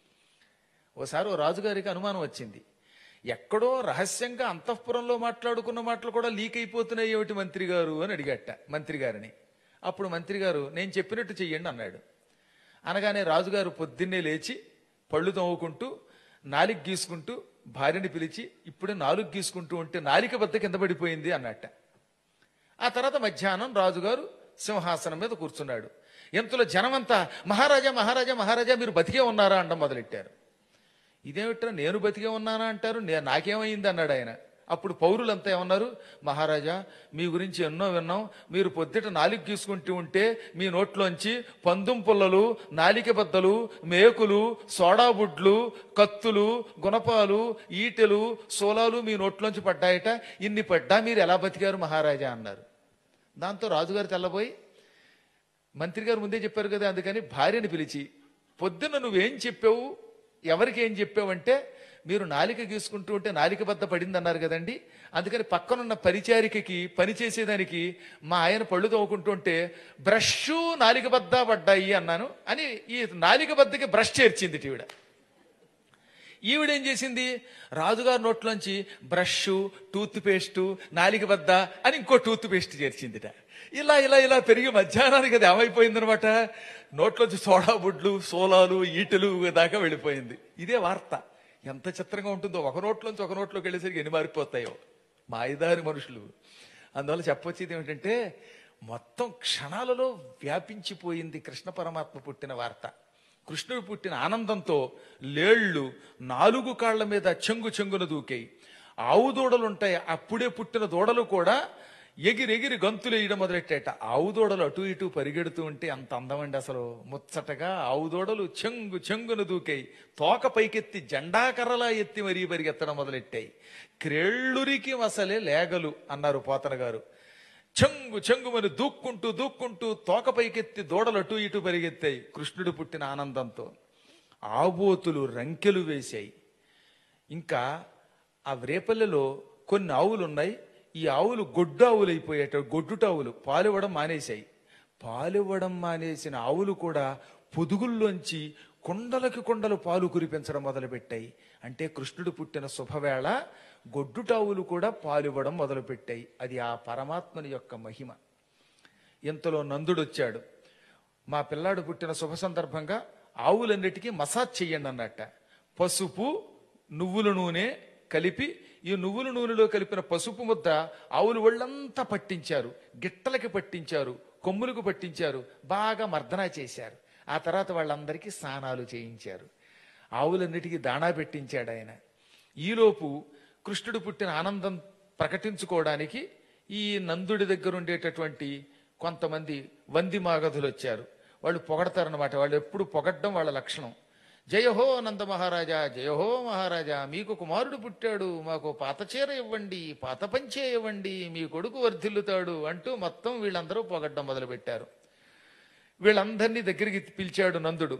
ఓసారి ఓ రాజుగారికి అనుమానం వచ్చింది ఎక్కడో రహస్యంగా అంతఃపురంలో మాట్లాడుకున్న మాటలు కూడా లీక్ అయిపోతున్నాయి ఏమిటి మంత్రి గారు అని అడిగట మంత్రి గారిని అప్పుడు మంత్రి గారు నేను చెప్పినట్టు చెయ్యండి అన్నాడు అనగానే రాజుగారు పొద్దున్నే లేచి పళ్ళు తవ్వుకుంటూ నాలిక గీసుకుంటూ భార్యని పిలిచి ఇప్పుడే నాలుగు గీసుకుంటూ ఉంటే నాలిక బద్ద కింద పడిపోయింది అన్నట్ట ఆ తర్వాత మధ్యాహ్నం రాజుగారు సింహాసనం మీద కూర్చున్నాడు ఎంతలో జనమంతా మహారాజా మహారాజా మహారాజా మీరు బతికే ఉన్నారా అండం మొదలెట్టారు ఇదేమిట్రా నేను బతికే ఉన్నానా అంటారు నే నాకేమైంది అన్నాడు ఆయన అప్పుడు పౌరులంతా ఏమన్నారు మహారాజా మీ గురించి ఎన్నో విన్నాం మీరు పొద్దుట నాలిక గీసుకుంటూ ఉంటే మీ నోట్లోంచి పందుం పుల్లలు నాలిక బద్దలు మేకులు సోడా బుడ్లు కత్తులు గుణపాలు ఈటెలు సోలాలు మీ నోట్లోంచి పడ్డాయట ఇన్ని పడ్డా మీరు ఎలా బతికారు మహారాజా అన్నారు దాంతో రాజుగారు తెల్లబోయి మంత్రి గారు ముందే చెప్పారు కదా అందుకని భార్యని పిలిచి పొద్దున్న నువ్వేం చెప్పావు ఎవరికి ఏం చెప్పావంటే మీరు నాలిక గీసుకుంటూ ఉంటే నాలిక బద్ద పడింది అన్నారు కదండి అందుకని పక్కనున్న పరిచారికకి పని చేసేదానికి మా ఆయన పళ్ళు తవ్వుకుంటుంటే బ్రష్ నాలిక బద్ద పడ్డాయి అన్నాను అని ఈ నాలిక బద్దకి బ్రష్ చేర్చింది ఈవిడ ఈవిడేం చేసింది రాజుగారి నోట్లోంచి బ్రష్ టూత్ పేస్ట్ నాలిక బద్ద అని ఇంకో టూత్ పేస్ట్ చేర్చిందిట ఇలా ఇలా ఇలా పెరిగి మధ్యాహ్నానికి అది ఏమైపోయిందనమాట నోట్లోంచి సోడా బుడ్లు సోలాలు ఈటలు దాకా వెళ్ళిపోయింది ఇదే వార్త ఎంత చిత్రంగా ఉంటుందో ఒక నోట్లోంచి ఒక నోట్లోకి వెళ్ళేసరికి ఎన్ని మారిపోతాయో మాయదారి మనుషులు అందువల్ల చెప్పొచ్చేది ఏమిటంటే మొత్తం క్షణాలలో వ్యాపించిపోయింది కృష్ణ పరమాత్మ పుట్టిన వార్త కృష్ణుడు పుట్టిన ఆనందంతో లేళ్లు నాలుగు కాళ్ల మీద చెంగు చెంగున దూకాయి ఆవు దూడలు ఉంటాయి అప్పుడే పుట్టిన దూడలు కూడా ఎగిరెగిరి గంతులు వేయడం మొదలెట్టాట ఆవు దూడలు అటు ఇటు పరిగెడుతూ ఉంటే అంత అందమండి అసలు ముచ్చటగా ఆవు దూడలు చెంగు చెంగున దూకాయి తోక పైకెత్తి జెండా కర్రలా ఎత్తి మరీ పరిగెత్తడం మొదలెట్టాయి క్రేళ్ళురికి అసలే లేగలు అన్నారు పోతన గారు చెంగు చెంగుమని దూక్కుంటూ దూక్కుంటూ తోక పైకెత్తి దూడలు అటు ఇటు పరిగెత్తాయి కృష్ణుడు పుట్టిన ఆనందంతో ఆబోతులు రంకెలు వేశాయి ఇంకా ఆ రేపల్లెలో కొన్ని ఆవులు ఉన్నాయి ఈ ఆవులు గొడ్డు ఆవులు అయిపోయేట గొడ్డుటావులు పాలివ్వడం మానేశాయి పాలివ్వడం మానేసిన ఆవులు కూడా పొదుగుల్లోంచి కొండలకి కొండలు పాలు కురిపించడం మొదలుపెట్టాయి అంటే కృష్ణుడు పుట్టిన శుభవేళ గొడ్డుటావులు కూడా పాలివ్వడం మొదలుపెట్టాయి అది ఆ పరమాత్మని యొక్క మహిమ ఇంతలో నందుడు వచ్చాడు మా పిల్లాడు పుట్టిన శుభ సందర్భంగా ఆవులన్నిటికీ మసాజ్ చెయ్యండి అన్నట్ట పసుపు నువ్వుల నూనె కలిపి ఈ నువ్వుల నూనెలో కలిపిన పసుపు ముద్ద ఆవులు ఒళ్ళంతా పట్టించారు గిట్టలకి పట్టించారు కొమ్ములకు పట్టించారు బాగా మర్దనా చేశారు ఆ తర్వాత వాళ్ళందరికీ స్నానాలు చేయించారు ఆవులన్నిటికీ దాణా పెట్టించాడు ఆయన ఈలోపు కృష్ణుడు పుట్టిన ఆనందం ప్రకటించుకోవడానికి ఈ నందుడి దగ్గర ఉండేటటువంటి కొంతమంది వంది మాగధులు వచ్చారు వాళ్ళు పొగడతారన్నమాట వాళ్ళు ఎప్పుడు పొగడ్డం వాళ్ళ లక్షణం జయహో నంద మహారాజా జయహో మహారాజా మీకు కుమారుడు పుట్టాడు మాకు పాత చీర ఇవ్వండి పాత పంచే ఇవ్వండి మీ కొడుకు వర్ధిల్లుతాడు అంటూ మొత్తం వీళ్ళందరూ పొగడ్డం మొదలుపెట్టారు వీళ్ళందరినీ దగ్గరికి పిలిచాడు నందుడు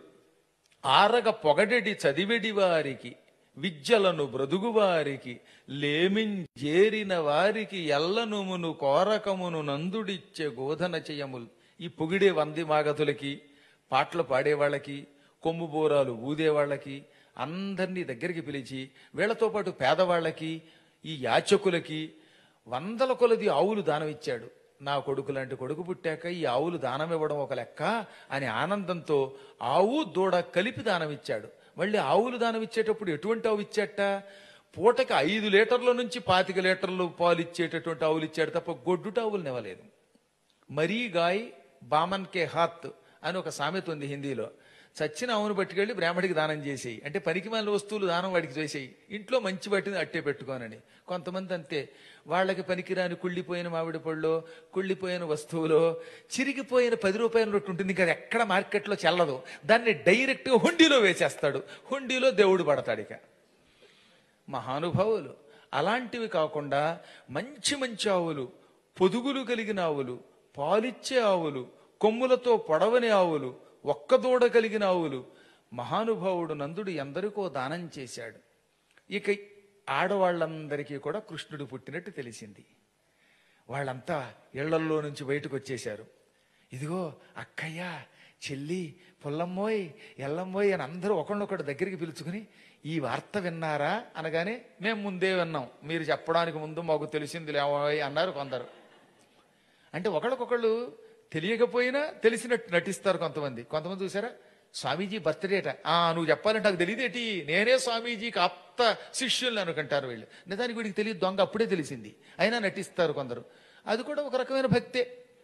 ఆరగ పొగడెడి చదివెడి వారికి విద్యలను బ్రదుగు వారికి లేమింజేరిన వారికి ఎల్లనుమును కోరకమును నందుడిచ్చే గోధన చెయ్యములు ఈ పొగిడే వంది మాగతులకి పాటలు పాడేవాళ్ళకి కొమ్ము బోరాలు ఊదేవాళ్ళకి అందరినీ దగ్గరికి పిలిచి వీళ్ళతో పాటు పేదవాళ్ళకి ఈ యాచకులకి వందల కొలది ఆవులు దానం ఇచ్చాడు నా కొడుకు లాంటి కొడుకు పుట్టాక ఈ ఆవులు దానం ఇవ్వడం ఒక లెక్క అని ఆనందంతో ఆవు దూడ కలిపి దానం ఇచ్చాడు మళ్ళీ ఆవులు దానం ఇచ్చేటప్పుడు ఎటువంటి ఆవు ఇచ్చాట పూటకి ఐదు లీటర్ల నుంచి పాతిక లీటర్లు పాలు ఇచ్చేటటువంటి ఆవులు ఇచ్చాడు తప్ప గొడ్డుట ఆవులను ఇవ్వలేదు మరీ గాయ్ బామన్ కే హాత్ అని ఒక సామెత ఉంది హిందీలో చచ్చిన ఆవును పట్టుకెళ్ళి బ్రాహ్మడికి దానం చేసేయి అంటే పనికి మాలిన వస్తువులు దానం వాడికి చేసేయి ఇంట్లో మంచి వాటిని అట్టే పెట్టుకోనని కొంతమంది అంతే వాళ్ళకి పనికిరాని కుళ్ళిపోయిన మామిడి పళ్ళు కుళ్ళిపోయిన వస్తువులో చిరిగిపోయిన పది రూపాయల రొట్టు ఉంటుంది ఇంకా అది ఎక్కడ మార్కెట్లో చెల్లదు దాన్ని డైరెక్ట్గా హుండీలో వేసేస్తాడు హుండీలో దేవుడు పడతాడు ఇక మహానుభావులు అలాంటివి కాకుండా మంచి మంచి ఆవులు పొదుగులు కలిగిన ఆవులు పాలిచ్చే ఆవులు కొమ్ములతో పొడవని ఆవులు ఒక్క దూడ కలిగిన ఆవులు మహానుభావుడు నందుడు ఎందరికో దానం చేశాడు ఇక ఆడవాళ్ళందరికీ కూడా కృష్ణుడు పుట్టినట్టు తెలిసింది వాళ్ళంతా ఇళ్లల్లో నుంచి బయటకు వచ్చేశారు ఇదిగో అక్కయ్య చెల్లి పుల్లమ్మోయ్ ఎల్లమ్మోయ్ అని అందరూ ఒకళ్ళొకడు దగ్గరికి పిలుచుకుని ఈ వార్త విన్నారా అనగానే మేము ముందే విన్నాం మీరు చెప్పడానికి ముందు మాకు తెలిసింది లేవోయ్ అన్నారు కొందరు అంటే ఒకళ్ళకొకళ్ళు తెలియకపోయినా తెలిసినట్టు నటిస్తారు కొంతమంది కొంతమంది చూసారా స్వామీజీ బర్త్డేట ఆ నువ్వు చెప్పాలంటే నాకు తెలియదేటి నేనే స్వామీజీకి ఆప్త శిష్యుల్ని అనుకుంటారు వీళ్ళు నిజానికి వీడికి తెలియదు దొంగ అప్పుడే తెలిసింది అయినా నటిస్తారు కొందరు అది కూడా ఒక రకమైన భక్తే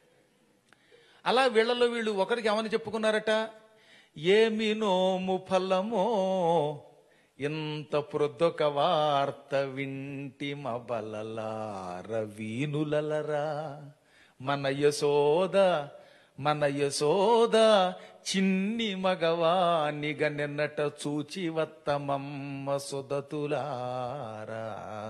అలా వీళ్ళలో వీళ్ళు ఒకరికి ఏమని చెప్పుకున్నారట ఏమి నోము ఫలమో ఇంత ప్రొద్దొక వార్త వింటి మబలలార వీనులలరా మన యశోద మన యశోద చిన్ని మగవానిగ నిన్నట చూచి వత్తమమ్మ సుదతులారా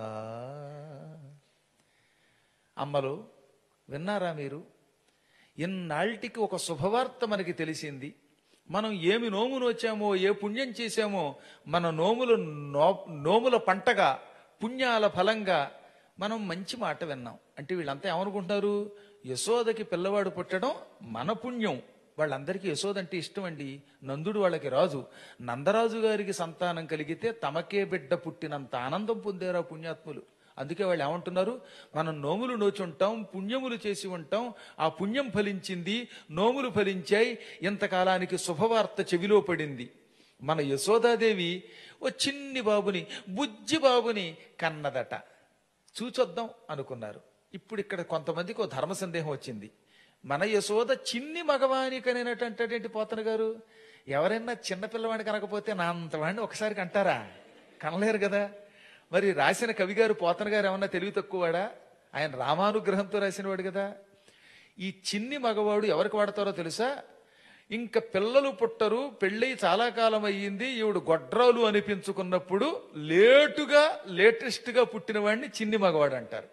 అమ్మలు విన్నారా మీరు ఇన్నాళ్ళకి ఒక శుభవార్త మనకి తెలిసింది మనం ఏమి నోమును వచ్చామో ఏ పుణ్యం చేశామో మన నోముల నో నోముల పంటగా పుణ్యాల ఫలంగా మనం మంచి మాట విన్నాం అంటే వీళ్ళంతా ఏమనుకుంటున్నారు యశోదకి పిల్లవాడు పుట్టడం మన పుణ్యం వాళ్ళందరికీ యశోద అంటే ఇష్టం అండి నందుడు వాళ్ళకి రాజు నందరాజు గారికి సంతానం కలిగితే తమకే బిడ్డ పుట్టినంత ఆనందం పొందారు ఆ పుణ్యాత్ములు అందుకే వాళ్ళు ఏమంటున్నారు మనం నోములు నోచుంటాం పుణ్యములు చేసి ఉంటాం ఆ పుణ్యం ఫలించింది నోములు ఫలించాయి ఇంతకాలానికి శుభవార్త చెవిలో పడింది మన యశోదాదేవి ఓ చిన్ని బాబుని బుజ్జి బాబుని కన్నదట చూచొద్దాం అనుకున్నారు ఇప్పుడు ఇక్కడ కొంతమందికి ఓ ధర్మ సందేహం వచ్చింది మన యశోద చిన్ని మగవాని కనినటువంటి పోతన గారు ఎవరైనా చిన్న పిల్లవాడిని కనకపోతే నా అంతవాడిని ఒకసారి కంటారా కనలేరు కదా మరి రాసిన కవి గారు పోతన గారు ఏమన్నా తెలివి తక్కువవాడా ఆయన రామానుగ్రహంతో రాసినవాడు కదా ఈ చిన్ని మగవాడు ఎవరికి వాడతారో తెలుసా ఇంకా పిల్లలు పుట్టరు పెళ్ళై చాలా కాలం అయ్యింది ఈవిడు గొడ్రాలు అనిపించుకున్నప్పుడు లేటుగా లేటెస్ట్ గా పుట్టిన వాడిని చిన్ని మగవాడు అంటారు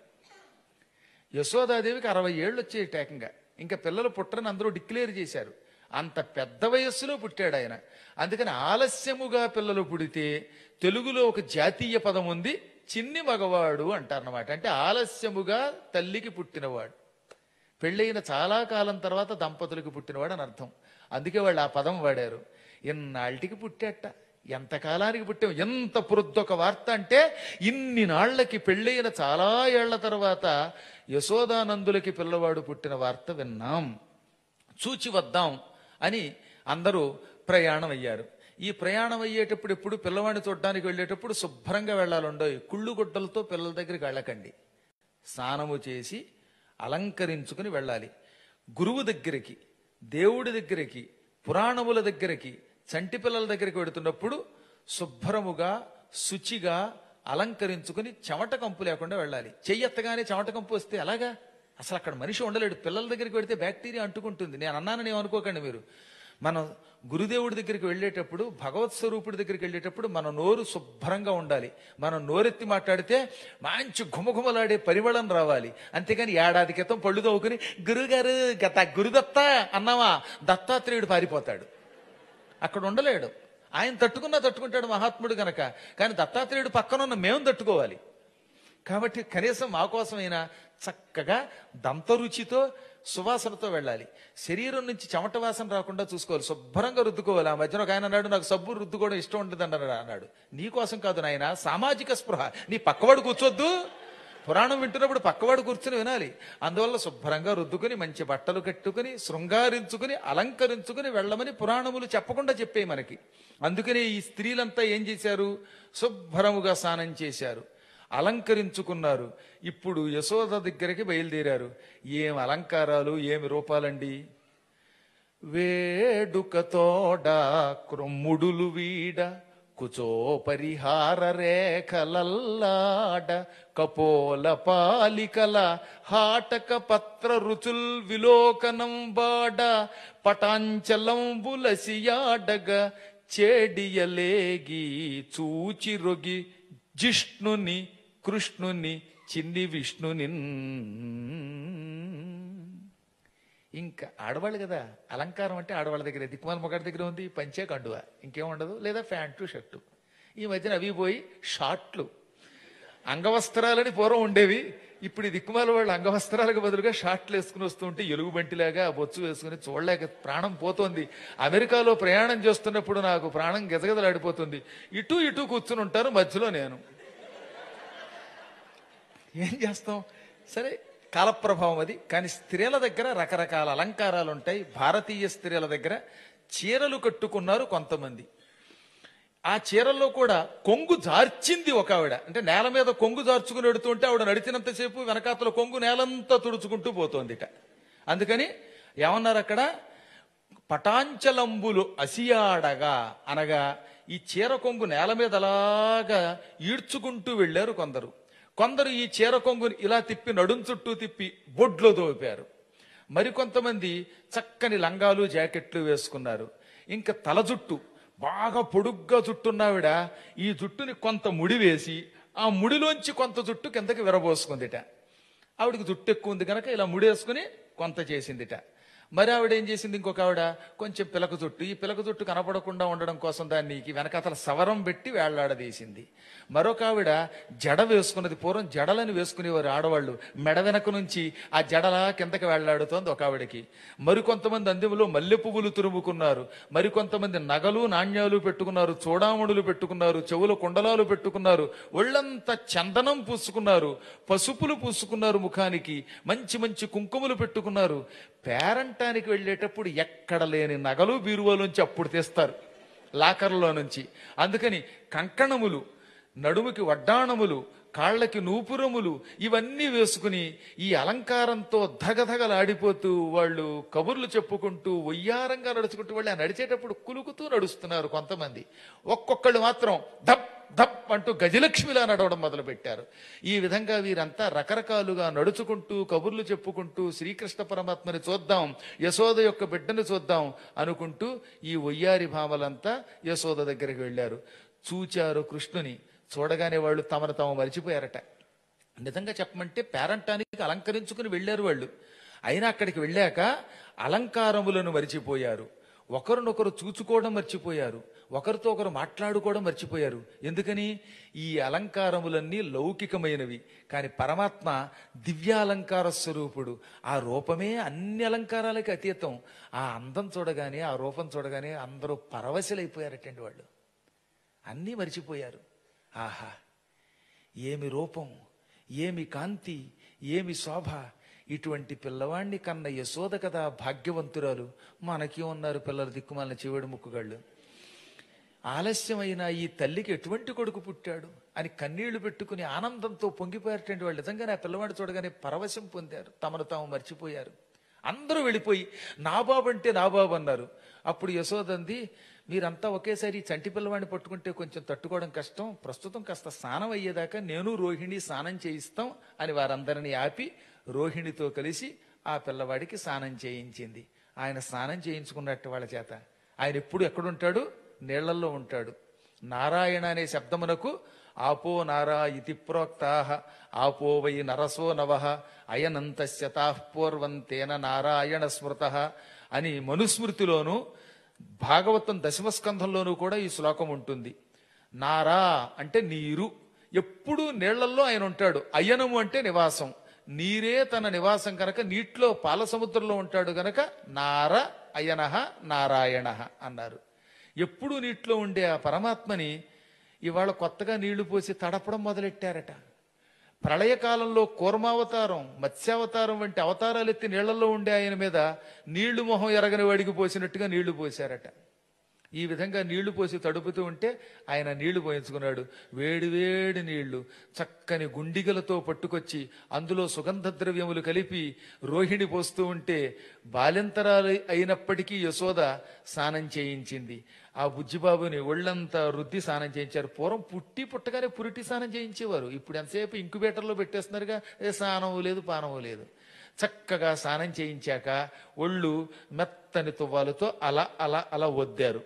యశోదాదేవికి అరవై ఏళ్ళు వచ్చాయి ఏకంగా ఇంకా పిల్లలు పుట్టరని అందరూ డిక్లేర్ చేశారు అంత పెద్ద వయస్సులో పుట్టాడు ఆయన అందుకని ఆలస్యముగా పిల్లలు పుడితే తెలుగులో ఒక జాతీయ పదం ఉంది చిన్ని మగవాడు అంటారన్నమాట అంటే ఆలస్యముగా తల్లికి పుట్టినవాడు పెళ్ళైన చాలా కాలం తర్వాత దంపతులకు పుట్టినవాడు అని అర్థం అందుకే వాళ్ళు ఆ పదం వాడారు ఎన్నాళ్ళకి పుట్టాట ఎంత కాలానికి పుట్టాం ఎంత ప్రొద్దొక వార్త అంటే ఇన్ని నాళ్లకి పెళ్ళైన చాలా ఏళ్ల తర్వాత యశోదానందులకి పిల్లవాడు పుట్టిన వార్త విన్నాం చూచి వద్దాం అని అందరూ ప్రయాణం అయ్యారు ఈ ప్రయాణం అయ్యేటప్పుడు ఎప్పుడు పిల్లవాడిని చూడడానికి వెళ్ళేటప్పుడు శుభ్రంగా వెళ్ళాలండో కుళ్ళు గుడ్డలతో పిల్లల దగ్గరికి వెళ్ళకండి స్నానము చేసి అలంకరించుకుని వెళ్ళాలి గురువు దగ్గరికి దేవుడి దగ్గరికి పురాణముల దగ్గరికి చంటి పిల్లల దగ్గరికి వెడుతున్నప్పుడు శుభ్రముగా శుచిగా అలంకరించుకుని చెమట కంపు లేకుండా వెళ్ళాలి చెయ్యెత్తగానే చెమట కంపు వస్తే అలాగా అసలు అక్కడ మనిషి ఉండలేడు పిల్లల దగ్గరికి వెడితే బ్యాక్టీరియా అంటుకుంటుంది నేను అన్నానని ఏమనుకోకండి మీరు మనం గురుదేవుడి దగ్గరికి వెళ్ళేటప్పుడు భగవత్ స్వరూపుడి దగ్గరికి వెళ్ళేటప్పుడు మన నోరు శుభ్రంగా ఉండాలి మనం నోరెత్తి మాట్లాడితే మంచి ఘుమఘుమలాడే పరిమళం రావాలి అంతేగాని ఏడాది క్రితం పళ్ళు తవ్వుకుని గురుగారు గత గురుదత్త అన్నావా దత్తాత్రేయుడు పారిపోతాడు అక్కడ ఉండలేడు ఆయన తట్టుకున్నా తట్టుకుంటాడు మహాత్ముడు గనక కానీ దత్తాత్రేయుడు పక్కన ఉన్న మేము తట్టుకోవాలి కాబట్టి కనీసం మా కోసమైనా చక్కగా దంతరుచితో సువాసనతో వెళ్ళాలి శరీరం నుంచి చెమట వాసన రాకుండా చూసుకోవాలి శుభ్రంగా రుద్దుకోవాలి ఆ మధ్యన ఒక ఆయన అన్నాడు నాకు సబ్బు రుద్దుకోవడం ఇష్టం ఉంటుంది అన్నాడు అన్నాడు నీ కోసం కాదు నాయన సామాజిక స్పృహ నీ పక్కవాడు కూర్చోద్దు పురాణం వింటున్నప్పుడు పక్కవాడు కూర్చుని వినాలి అందువల్ల శుభ్రంగా రుద్దుకుని మంచి బట్టలు కట్టుకుని శృంగారించుకుని అలంకరించుకుని వెళ్ళమని పురాణములు చెప్పకుండా చెప్పాయి మనకి అందుకని ఈ స్త్రీలంతా ఏం చేశారు శుభ్రముగా స్నానం చేశారు అలంకరించుకున్నారు ఇప్పుడు యశోద దగ్గరికి బయలుదేరారు ఏం అలంకారాలు ఏమి రూపాలండి వేడుకతోడ క్రొమ్ముడులు వీడ కుచో పరిహార రేఖలల్లాడ కపోల పాలికల హాటక పత్ర రుచుల్ విలోకనం బాడ పటాంచలంబులసియాడగ చేడియలేగి చూచి రొగి జిష్ణుని కృష్ణుని చిన్ని విష్ణుని ఇంకా ఆడవాళ్ళు కదా అలంకారం అంటే ఆడవాళ్ళ దగ్గర దిక్కుమాల మొగాడి దగ్గర ఉంది పంచే కండువ ఇంకేం ఉండదు లేదా ప్యాంటు షర్టు ఈ మధ్యన అవి పోయి షార్ట్లు అంగవస్త్రాలని పూర్వం ఉండేవి ఇప్పుడు ఈ దిక్కుమాల వాళ్ళు అంగవస్త్రాలకు బదులుగా షార్ట్లు వేసుకుని వస్తుంటే ఎలుగు బంటిలాగా ఆ బొచ్చు వేసుకుని చూడలేక ప్రాణం పోతోంది అమెరికాలో ప్రయాణం చేస్తున్నప్పుడు నాకు ప్రాణం గజగజలాడిపోతుంది ఇటు ఇటు కూర్చుని ఉంటారు మధ్యలో నేను ఏం చేస్తాం సరే కాలప్రభావం అది కానీ స్త్రీల దగ్గర రకరకాల అలంకారాలు ఉంటాయి భారతీయ స్త్రీల దగ్గర చీరలు కట్టుకున్నారు కొంతమంది ఆ చీరల్లో కూడా కొంగు జార్చింది ఒక ఆవిడ అంటే నేల మీద కొంగు జార్చుకుని వెడుతుంటే ఆవిడ నడిచినంతసేపు వెనకాతల కొంగు నేలంతా తుడుచుకుంటూ పోతోందిట అందుకని ఏమన్నారు అక్కడ పటాంచలంబులు అసియాడగా అనగా ఈ చీర కొంగు నేల మీద అలాగా ఈడ్చుకుంటూ వెళ్ళారు కొందరు కొందరు ఈ చీర కొంగుని ఇలా తిప్పి నడుం చుట్టూ తిప్పి బొడ్లో దోపారు మరికొంతమంది చక్కని లంగాలు జాకెట్లు వేసుకున్నారు ఇంకా తల జుట్టు బాగా పొడుగ్గా జుట్టున్నావిడ ఈ జుట్టుని కొంత ముడి వేసి ఆ ముడిలోంచి కొంత జుట్టు కిందకి విరబోసుకుందిట ఆవిడకి జుట్టు ఎక్కువ ఉంది కనుక ఇలా ముడేసుకుని కొంత చేసిందిట మరి ఆవిడ ఏం చేసింది ఇంకొక ఆవిడ కొంచెం పిలక జుట్టు ఈ పిలక జుట్టు కనపడకుండా ఉండడం కోసం దాన్ని వెనకాతల సవరం పెట్టి వేళ్లాడదీసింది మరొక ఆవిడ జడ వేసుకున్నది పూర్వం జడలని వేసుకునేవారు ఆడవాళ్ళు మెడ వెనక నుంచి ఆ జడలా కిందకి వేళ్లాడుతోంది ఒక ఆవిడకి మరికొంతమంది అందెములో మల్లె పువ్వులు తురుముకున్నారు మరికొంతమంది నగలు నాణ్యాలు పెట్టుకున్నారు చూడామణులు పెట్టుకున్నారు చెవుల కుండలాలు పెట్టుకున్నారు ఒళ్ళంతా చందనం పూసుకున్నారు పసుపులు పూసుకున్నారు ముఖానికి మంచి మంచి కుంకుమలు పెట్టుకున్నారు పేరంటానికి వెళ్ళేటప్పుడు ఎక్కడ లేని నగలు బీరువాలోంచి అప్పుడు తీస్తారు లాకర్లో నుంచి అందుకని కంకణములు నడుముకి వడ్డాణములు కాళ్ళకి నూపురములు ఇవన్నీ వేసుకుని ఈ అలంకారంతో ధగధగలాడిపోతూ వాళ్ళు కబుర్లు చెప్పుకుంటూ వయ్యారంగా నడుచుకుంటూ వాళ్ళు ఆ నడిచేటప్పుడు కులుకుతూ నడుస్తున్నారు కొంతమంది ఒక్కొక్కళ్ళు మాత్రం ధప్ ధప్ అంటూ గజలక్ష్మిలా నడవడం మొదలు పెట్టారు ఈ విధంగా వీరంతా రకరకాలుగా నడుచుకుంటూ కబుర్లు చెప్పుకుంటూ శ్రీకృష్ణ పరమాత్మని చూద్దాం యశోద యొక్క బిడ్డను చూద్దాం అనుకుంటూ ఈ ఒయ్యారి భామలంతా యశోద దగ్గరికి వెళ్ళారు చూచారు కృష్ణుని చూడగానే వాళ్ళు తమను తాము మరిచిపోయారట నిజంగా చెప్పమంటే పేరంటానికి అలంకరించుకుని వెళ్ళారు వాళ్ళు అయినా అక్కడికి వెళ్ళాక అలంకారములను మరిచిపోయారు ఒకరినొకరు చూచుకోవడం మర్చిపోయారు ఒకరితో ఒకరు మాట్లాడుకోవడం మర్చిపోయారు ఎందుకని ఈ అలంకారములన్నీ లౌకికమైనవి కానీ పరమాత్మ దివ్యాలంకార స్వరూపుడు ఆ రూపమే అన్ని అలంకారాలకి అతీతం ఆ అందం చూడగానే ఆ రూపం చూడగానే అందరూ పరవశలైపోయారటండి వాళ్ళు అన్నీ మరిచిపోయారు ఆహా ఏమి రూపం ఏమి కాంతి ఏమి శోభ ఇటువంటి పిల్లవాణ్ణి కన్న యశోద కదా భాగ్యవంతురాలు మనకి ఉన్నారు పిల్లలు దిక్కుమాలిన చెవిడు ముక్కుగాళ్ళు ఆలస్యమైన ఈ తల్లికి ఎటువంటి కొడుకు పుట్టాడు అని కన్నీళ్లు పెట్టుకుని ఆనందంతో పొంగిపోయారటండి వాళ్ళు నిజంగానే ఆ పిల్లవాడు చూడగానే పరవశం పొందారు తమను తాము మర్చిపోయారు అందరూ వెళ్ళిపోయి నా బాబు అంటే నా బాబు అన్నారు అప్పుడు యశోదంది మీరంతా ఒకేసారి ఈ చంటి పిల్లవాడిని పట్టుకుంటే కొంచెం తట్టుకోవడం కష్టం ప్రస్తుతం కాస్త స్నానం అయ్యేదాకా నేను రోహిణి స్నానం చేయిస్తాం అని వారందరినీ ఆపి రోహిణితో కలిసి ఆ పిల్లవాడికి స్నానం చేయించింది ఆయన స్నానం చేయించుకున్నట్టు వాళ్ళ చేత ఆయన ఎప్పుడు ఎక్కడుంటాడు నీళ్లల్లో ఉంటాడు నారాయణ అనే శబ్దమునకు ఆపో నారా ఇతి ప్రోక్తా ఆపో వై నరసో నవ అయనంతస్య తాః పూర్వం తేన నారాయణ స్మృత అని మనుస్మృతిలోను భాగవతం దశమస్కంధంలోనూ కూడా ఈ శ్లోకం ఉంటుంది నారా అంటే నీరు ఎప్పుడూ నీళ్లల్లో ఆయన ఉంటాడు అయనము అంటే నివాసం నీరే తన నివాసం కనుక నీటిలో పాల సముద్రంలో ఉంటాడు గనక నార అయనహ నారాయణ అన్నారు ఎప్పుడూ నీటిలో ఉండే ఆ పరమాత్మని ఇవాళ కొత్తగా నీళ్లు పోసి తడపడం మొదలెట్టారట ప్రళయకాలంలో కూర్మావతారం మత్స్యావతారం వంటి అవతారాలు ఎత్తి నీళ్లలో ఉండే ఆయన మీద నీళ్లు మొహం ఎరగని వాడికి పోసినట్టుగా నీళ్లు పోశారట ఈ విధంగా నీళ్లు పోసి తడుపుతూ ఉంటే ఆయన నీళ్లు పోయించుకున్నాడు వేడి వేడి నీళ్లు చక్కని గుండిగలతో పట్టుకొచ్చి అందులో సుగంధ ద్రవ్యములు కలిపి రోహిణి పోస్తూ ఉంటే బాలింతరాలు అయినప్పటికీ యశోద స్నానం చేయించింది ఆ బుజ్జిబాబుని ఒళ్ళంతా రుద్ది స్నానం చేయించారు పూర్వం పుట్టి పుట్టగానే పురిటి స్నానం చేయించేవారు ఇప్పుడు ఎంతసేపు ఇంక్యుబేటర్లో పెట్టేస్తున్నారుగా ఏ స్నానము లేదు పానము లేదు చక్కగా స్నానం చేయించాక ఒళ్ళు మెత్తని తువ్వాలతో అలా అలా అలా వద్దారు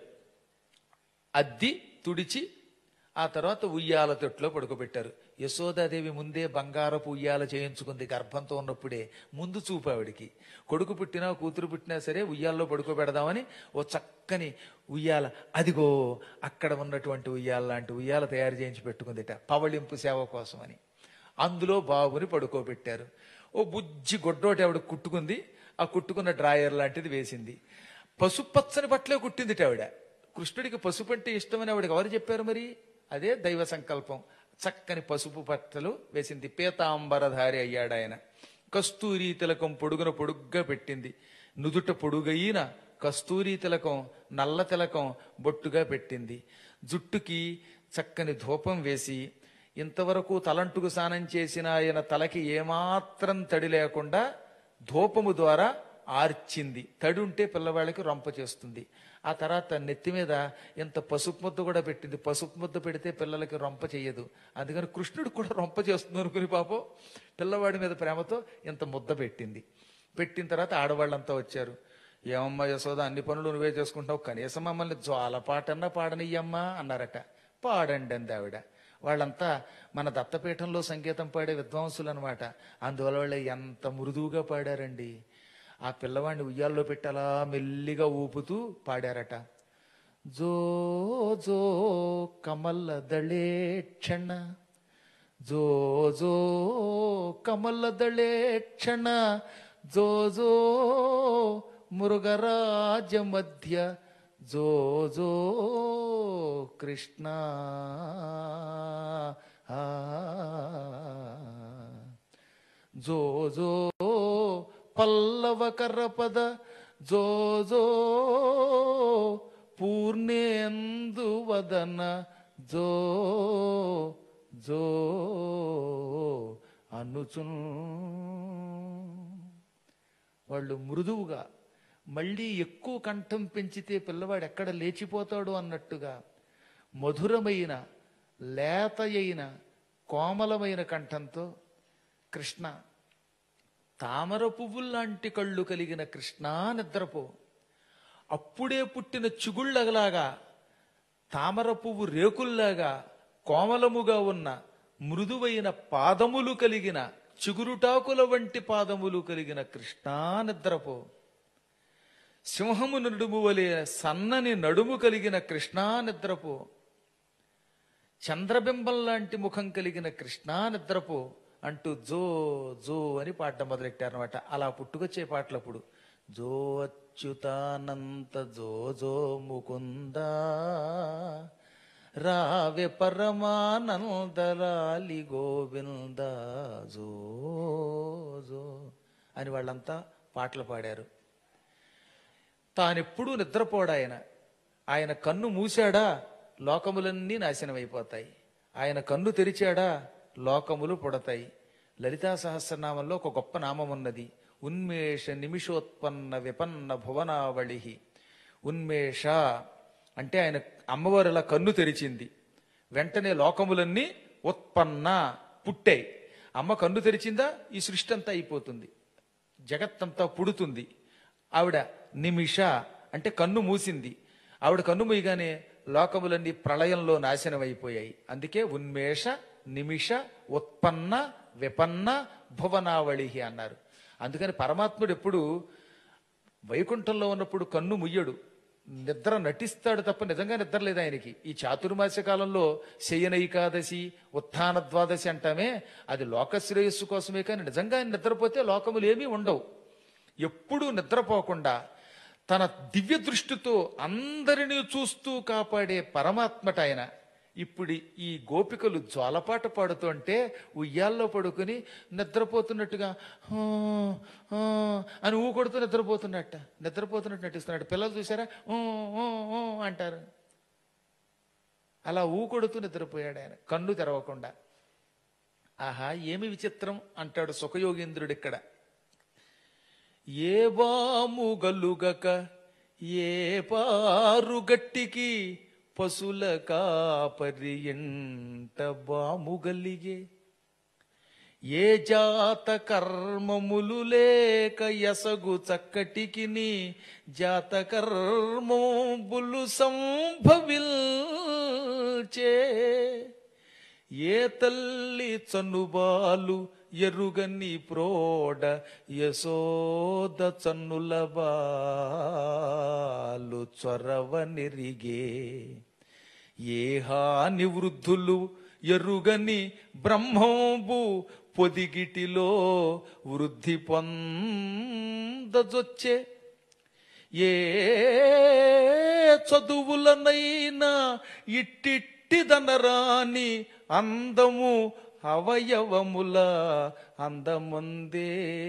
అద్ది తుడిచి ఆ తర్వాత ఉయ్యాల తొట్టులో పడుకోబెట్టారు యశోదాదేవి ముందే బంగారపు ఉయ్యాల చేయించుకుంది గర్భంతో ఉన్నప్పుడే ముందు చూపు ఆవిడికి కొడుకు పుట్టినా కూతురు పుట్టినా సరే ఉయ్యాల్లో పడుకోబెడదామని ఓ చక్కని ఉయ్యాల అదిగో అక్కడ ఉన్నటువంటి ఉయ్యాల లాంటి ఉయ్యాల తయారు చేయించి పెట్టుకుందిట పవళింపు సేవ కోసమని అందులో బాబుని పడుకోబెట్టారు ఓ బుజ్జి గొడ్డోటి ఆవిడ కుట్టుకుంది ఆ కుట్టుకున్న డ్రాయర్ లాంటిది వేసింది పసుపచ్చని బట్టలే కుట్టిందిట ఆవిడ కృష్ణుడికి పసుపు అంటే ఇష్టమని ఆవిడకి ఎవరు చెప్పారు మరి అదే దైవ సంకల్పం చక్కని పసుపు బట్టలు వేసింది పీతాంబరధారి అయ్యాడు ఆయన కస్తూరి తిలకం పొడుగున పొడుగ్గా పెట్టింది నుదుట పొడుగైన కస్తూరి తిలకం నల్ల తిలకం బొట్టుగా పెట్టింది జుట్టుకి చక్కని ధూపం వేసి ఇంతవరకు తలంటుకు స్నానం చేసిన ఆయన తలకి ఏమాత్రం తడి లేకుండా ధూపము ద్వారా ఆర్చింది తడి ఉంటే పిల్లవాళ్ళకి రొంప చేస్తుంది ఆ తర్వాత నెత్తి మీద ఇంత పసుపు ముద్ద కూడా పెట్టింది పసుపు ముద్ద పెడితే పిల్లలకి రొంప చెయ్యదు అందుకని కృష్ణుడు కూడా రొంప చేస్తుంది అనుకుని పాపం పిల్లవాడి మీద ప్రేమతో ఇంత ముద్ద పెట్టింది పెట్టిన తర్వాత ఆడవాళ్ళంతా వచ్చారు ఏమమ్మా యశోద అన్ని పనులు నువ్వే చేసుకుంటావు కనీసం మమ్మల్ని జ్వాలపాటన్నా పాడనియ్యమ్మా అన్నారట పాడండి అంది ఆవిడ వాళ్ళంతా మన దత్తపీఠంలో సంగీతం పాడే విద్వాంసులు అనమాట అందువల్ల వాళ్ళు ఎంత మృదువుగా పాడారండి ఆ పిల్లవాడిని ఉయ్యాల్లో పెట్టి అలా మెల్లిగా ఊపుతూ పాడారట జో జో కమల దళే క్షణ జో జో కమల దళే క్షణ జో జో మృగరాజ మధ్య జో జో కృష్ణ ఆ. జో జో పల్లవకర పద జో జో పూర్ణేందు వదన జో జో అనుచున్ వాళ్ళు మృదువుగా మళ్ళీ ఎక్కువ కంఠం పెంచితే పిల్లవాడు ఎక్కడ లేచిపోతాడు అన్నట్టుగా మధురమైన లేతయైన కోమలమైన కంఠంతో కృష్ణ తామర పువ్వుల్లాంటి కళ్ళు కలిగిన కృష్ణ నిద్రపో అప్పుడే పుట్టిన చిగుళ్ళగలాగా తామర పువ్వు రేకుల్లాగా కోమలముగా ఉన్న మృదువైన పాదములు కలిగిన చిగురుటాకుల వంటి పాదములు కలిగిన కృష్ణా నిద్రపో సింహము నడుము వలె సన్నని నడుము కలిగిన కృష్ణా నిద్రపో చంద్రబింబం లాంటి ముఖం కలిగిన కృష్ణా నిద్రపో అంటూ జో జో అని పాడడం మొదలెట్టారనమాట అలా పుట్టుకొచ్చే పాటలప్పుడు జో అచ్యుతానంత జో జో ముకుంద రావె పరమానందలాలి గోవింద జో జో అని వాళ్ళంతా పాటలు పాడారు తానెప్పుడూ నిద్రపోడాయన ఆయన కన్ను మూశాడా లోకములన్నీ నాశనమైపోతాయి ఆయన కన్ను తెరిచాడా లోకములు పుడతాయి లలితా సహస్రనామంలో ఒక గొప్ప నామం ఉన్నది ఉన్మేష నిమిషోత్పన్న విపన్న భువనావళి ఉన్మేష అంటే ఆయన అమ్మవారు అలా కన్ను తెరిచింది వెంటనే లోకములన్నీ ఉత్పన్న పుట్టాయి అమ్మ కన్ను తెరిచిందా ఈ సృష్టి అంతా అయిపోతుంది జగత్తంతా పుడుతుంది ఆవిడ నిమిష అంటే కన్ను మూసింది ఆవిడ కన్ను మూయగానే లోకములన్నీ ప్రళయంలో నాశనం అయిపోయాయి అందుకే ఉన్మేష నిమిష ఉత్పన్న విపన్న భువనావళి అన్నారు అందుకని పరమాత్ముడు ఎప్పుడు వైకుంఠంలో ఉన్నప్పుడు కన్ను ముయ్యడు నిద్ర నటిస్తాడు తప్ప నిజంగా నిద్ర లేదు ఆయనకి ఈ చాతుర్మాస్య కాలంలో శయన ఏకాదశి ఉత్థాన ద్వాదశి అంటామే అది లోక శ్రేయస్సు కోసమే కానీ నిజంగా ఆయన నిద్రపోతే లోకములు ఏమీ ఉండవు ఎప్పుడూ నిద్రపోకుండా తన దివ్య దృష్టితో అందరినీ చూస్తూ కాపాడే పరమాత్మట ఆయన ఇప్పుడు ఈ గోపికలు జ్వాలపాట పాడుతుంటే ఉయ్యాల్లో పడుకుని నిద్రపోతున్నట్టుగా "హూ, హూ" అని ఊ కొడుతూ నిద్రపోతున్నట్ట నిద్రపోతున్నట్టు నటిస్తున్నాడు పిల్లలు చూసారా "ఊ, ఊ, ఊ" అంటారు అలా ఊ కొడుతూ నిద్రపోయాడు ఆయన కన్ను తెరవకుండా ఆహా ఏమి విచిత్రం అంటాడు సుఖయోగేంద్రుడు ఇక్కడ ఏ బాము గలుగక ఏ పారు గట్టికి పశుల కాపరి ఎంట బాము గలిగే ఏ జాత కర్మములు లేక ఎసగు చక్కటికి నీ జాత కర్మములు సంభవిల్చే ఏ తల్లి చన్నుబాలు ఎరుగని ప్రోడ యశోద చన్నుల బాలు చొరవ నెరిగే ఏ హాని వృద్ధులు ఎరుగని బ్రహ్మంబు పొదిగిటిలో వృద్ధి పొందజొచ్చే ఏ చదువులనైనా ఇట్టిట్టిదనరాని అందము అవయవముల అందముందే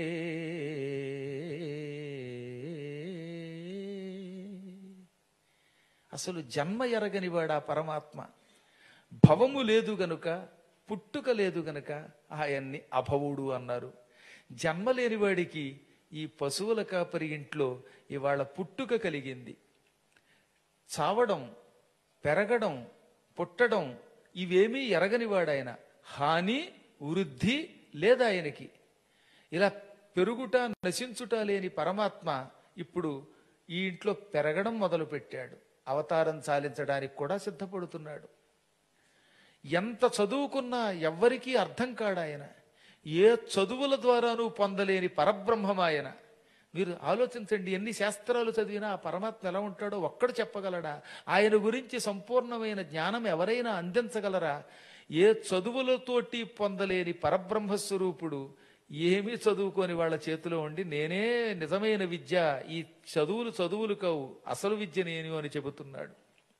అసలు జన్మ ఎరగనివాడా పరమాత్మ భవము లేదు గనుక పుట్టుక లేదు గనుక ఆయన్ని అభవుడు అన్నారు జన్మ లేనివాడికి ఈ పశువుల కాపరి ఇంట్లో ఇవాళ పుట్టుక కలిగింది చావడం పెరగడం పుట్టడం ఇవేమీ ఎరగనివాడాయన హాని వృద్ధి లేదా ఆయనకి ఇలా పెరుగుట నశించుట లేని పరమాత్మ ఇప్పుడు ఈ ఇంట్లో పెరగడం మొదలు పెట్టాడు అవతారం చాలించడానికి కూడా సిద్ధపడుతున్నాడు ఎంత చదువుకున్నా ఎవ్వరికీ అర్థం కాడాయన ఏ చదువుల ద్వారానూ పొందలేని పరబ్రహ్మమాయన మీరు ఆలోచించండి ఎన్ని శాస్త్రాలు చదివినా ఆ పరమాత్మ ఎలా ఉంటాడో ఒక్కడు చెప్పగలడా ఆయన గురించి సంపూర్ణమైన జ్ఞానం ఎవరైనా అందించగలరా ఏ చదువులతోటి పొందలేని పరబ్రహ్మస్వరూపుడు ఏమీ చదువుకొని వాళ్ళ చేతిలో ఉండి నేనే నిజమైన విద్య ఈ చదువులు చదువులు కావు అసలు విద్య నేను అని చెబుతున్నాడు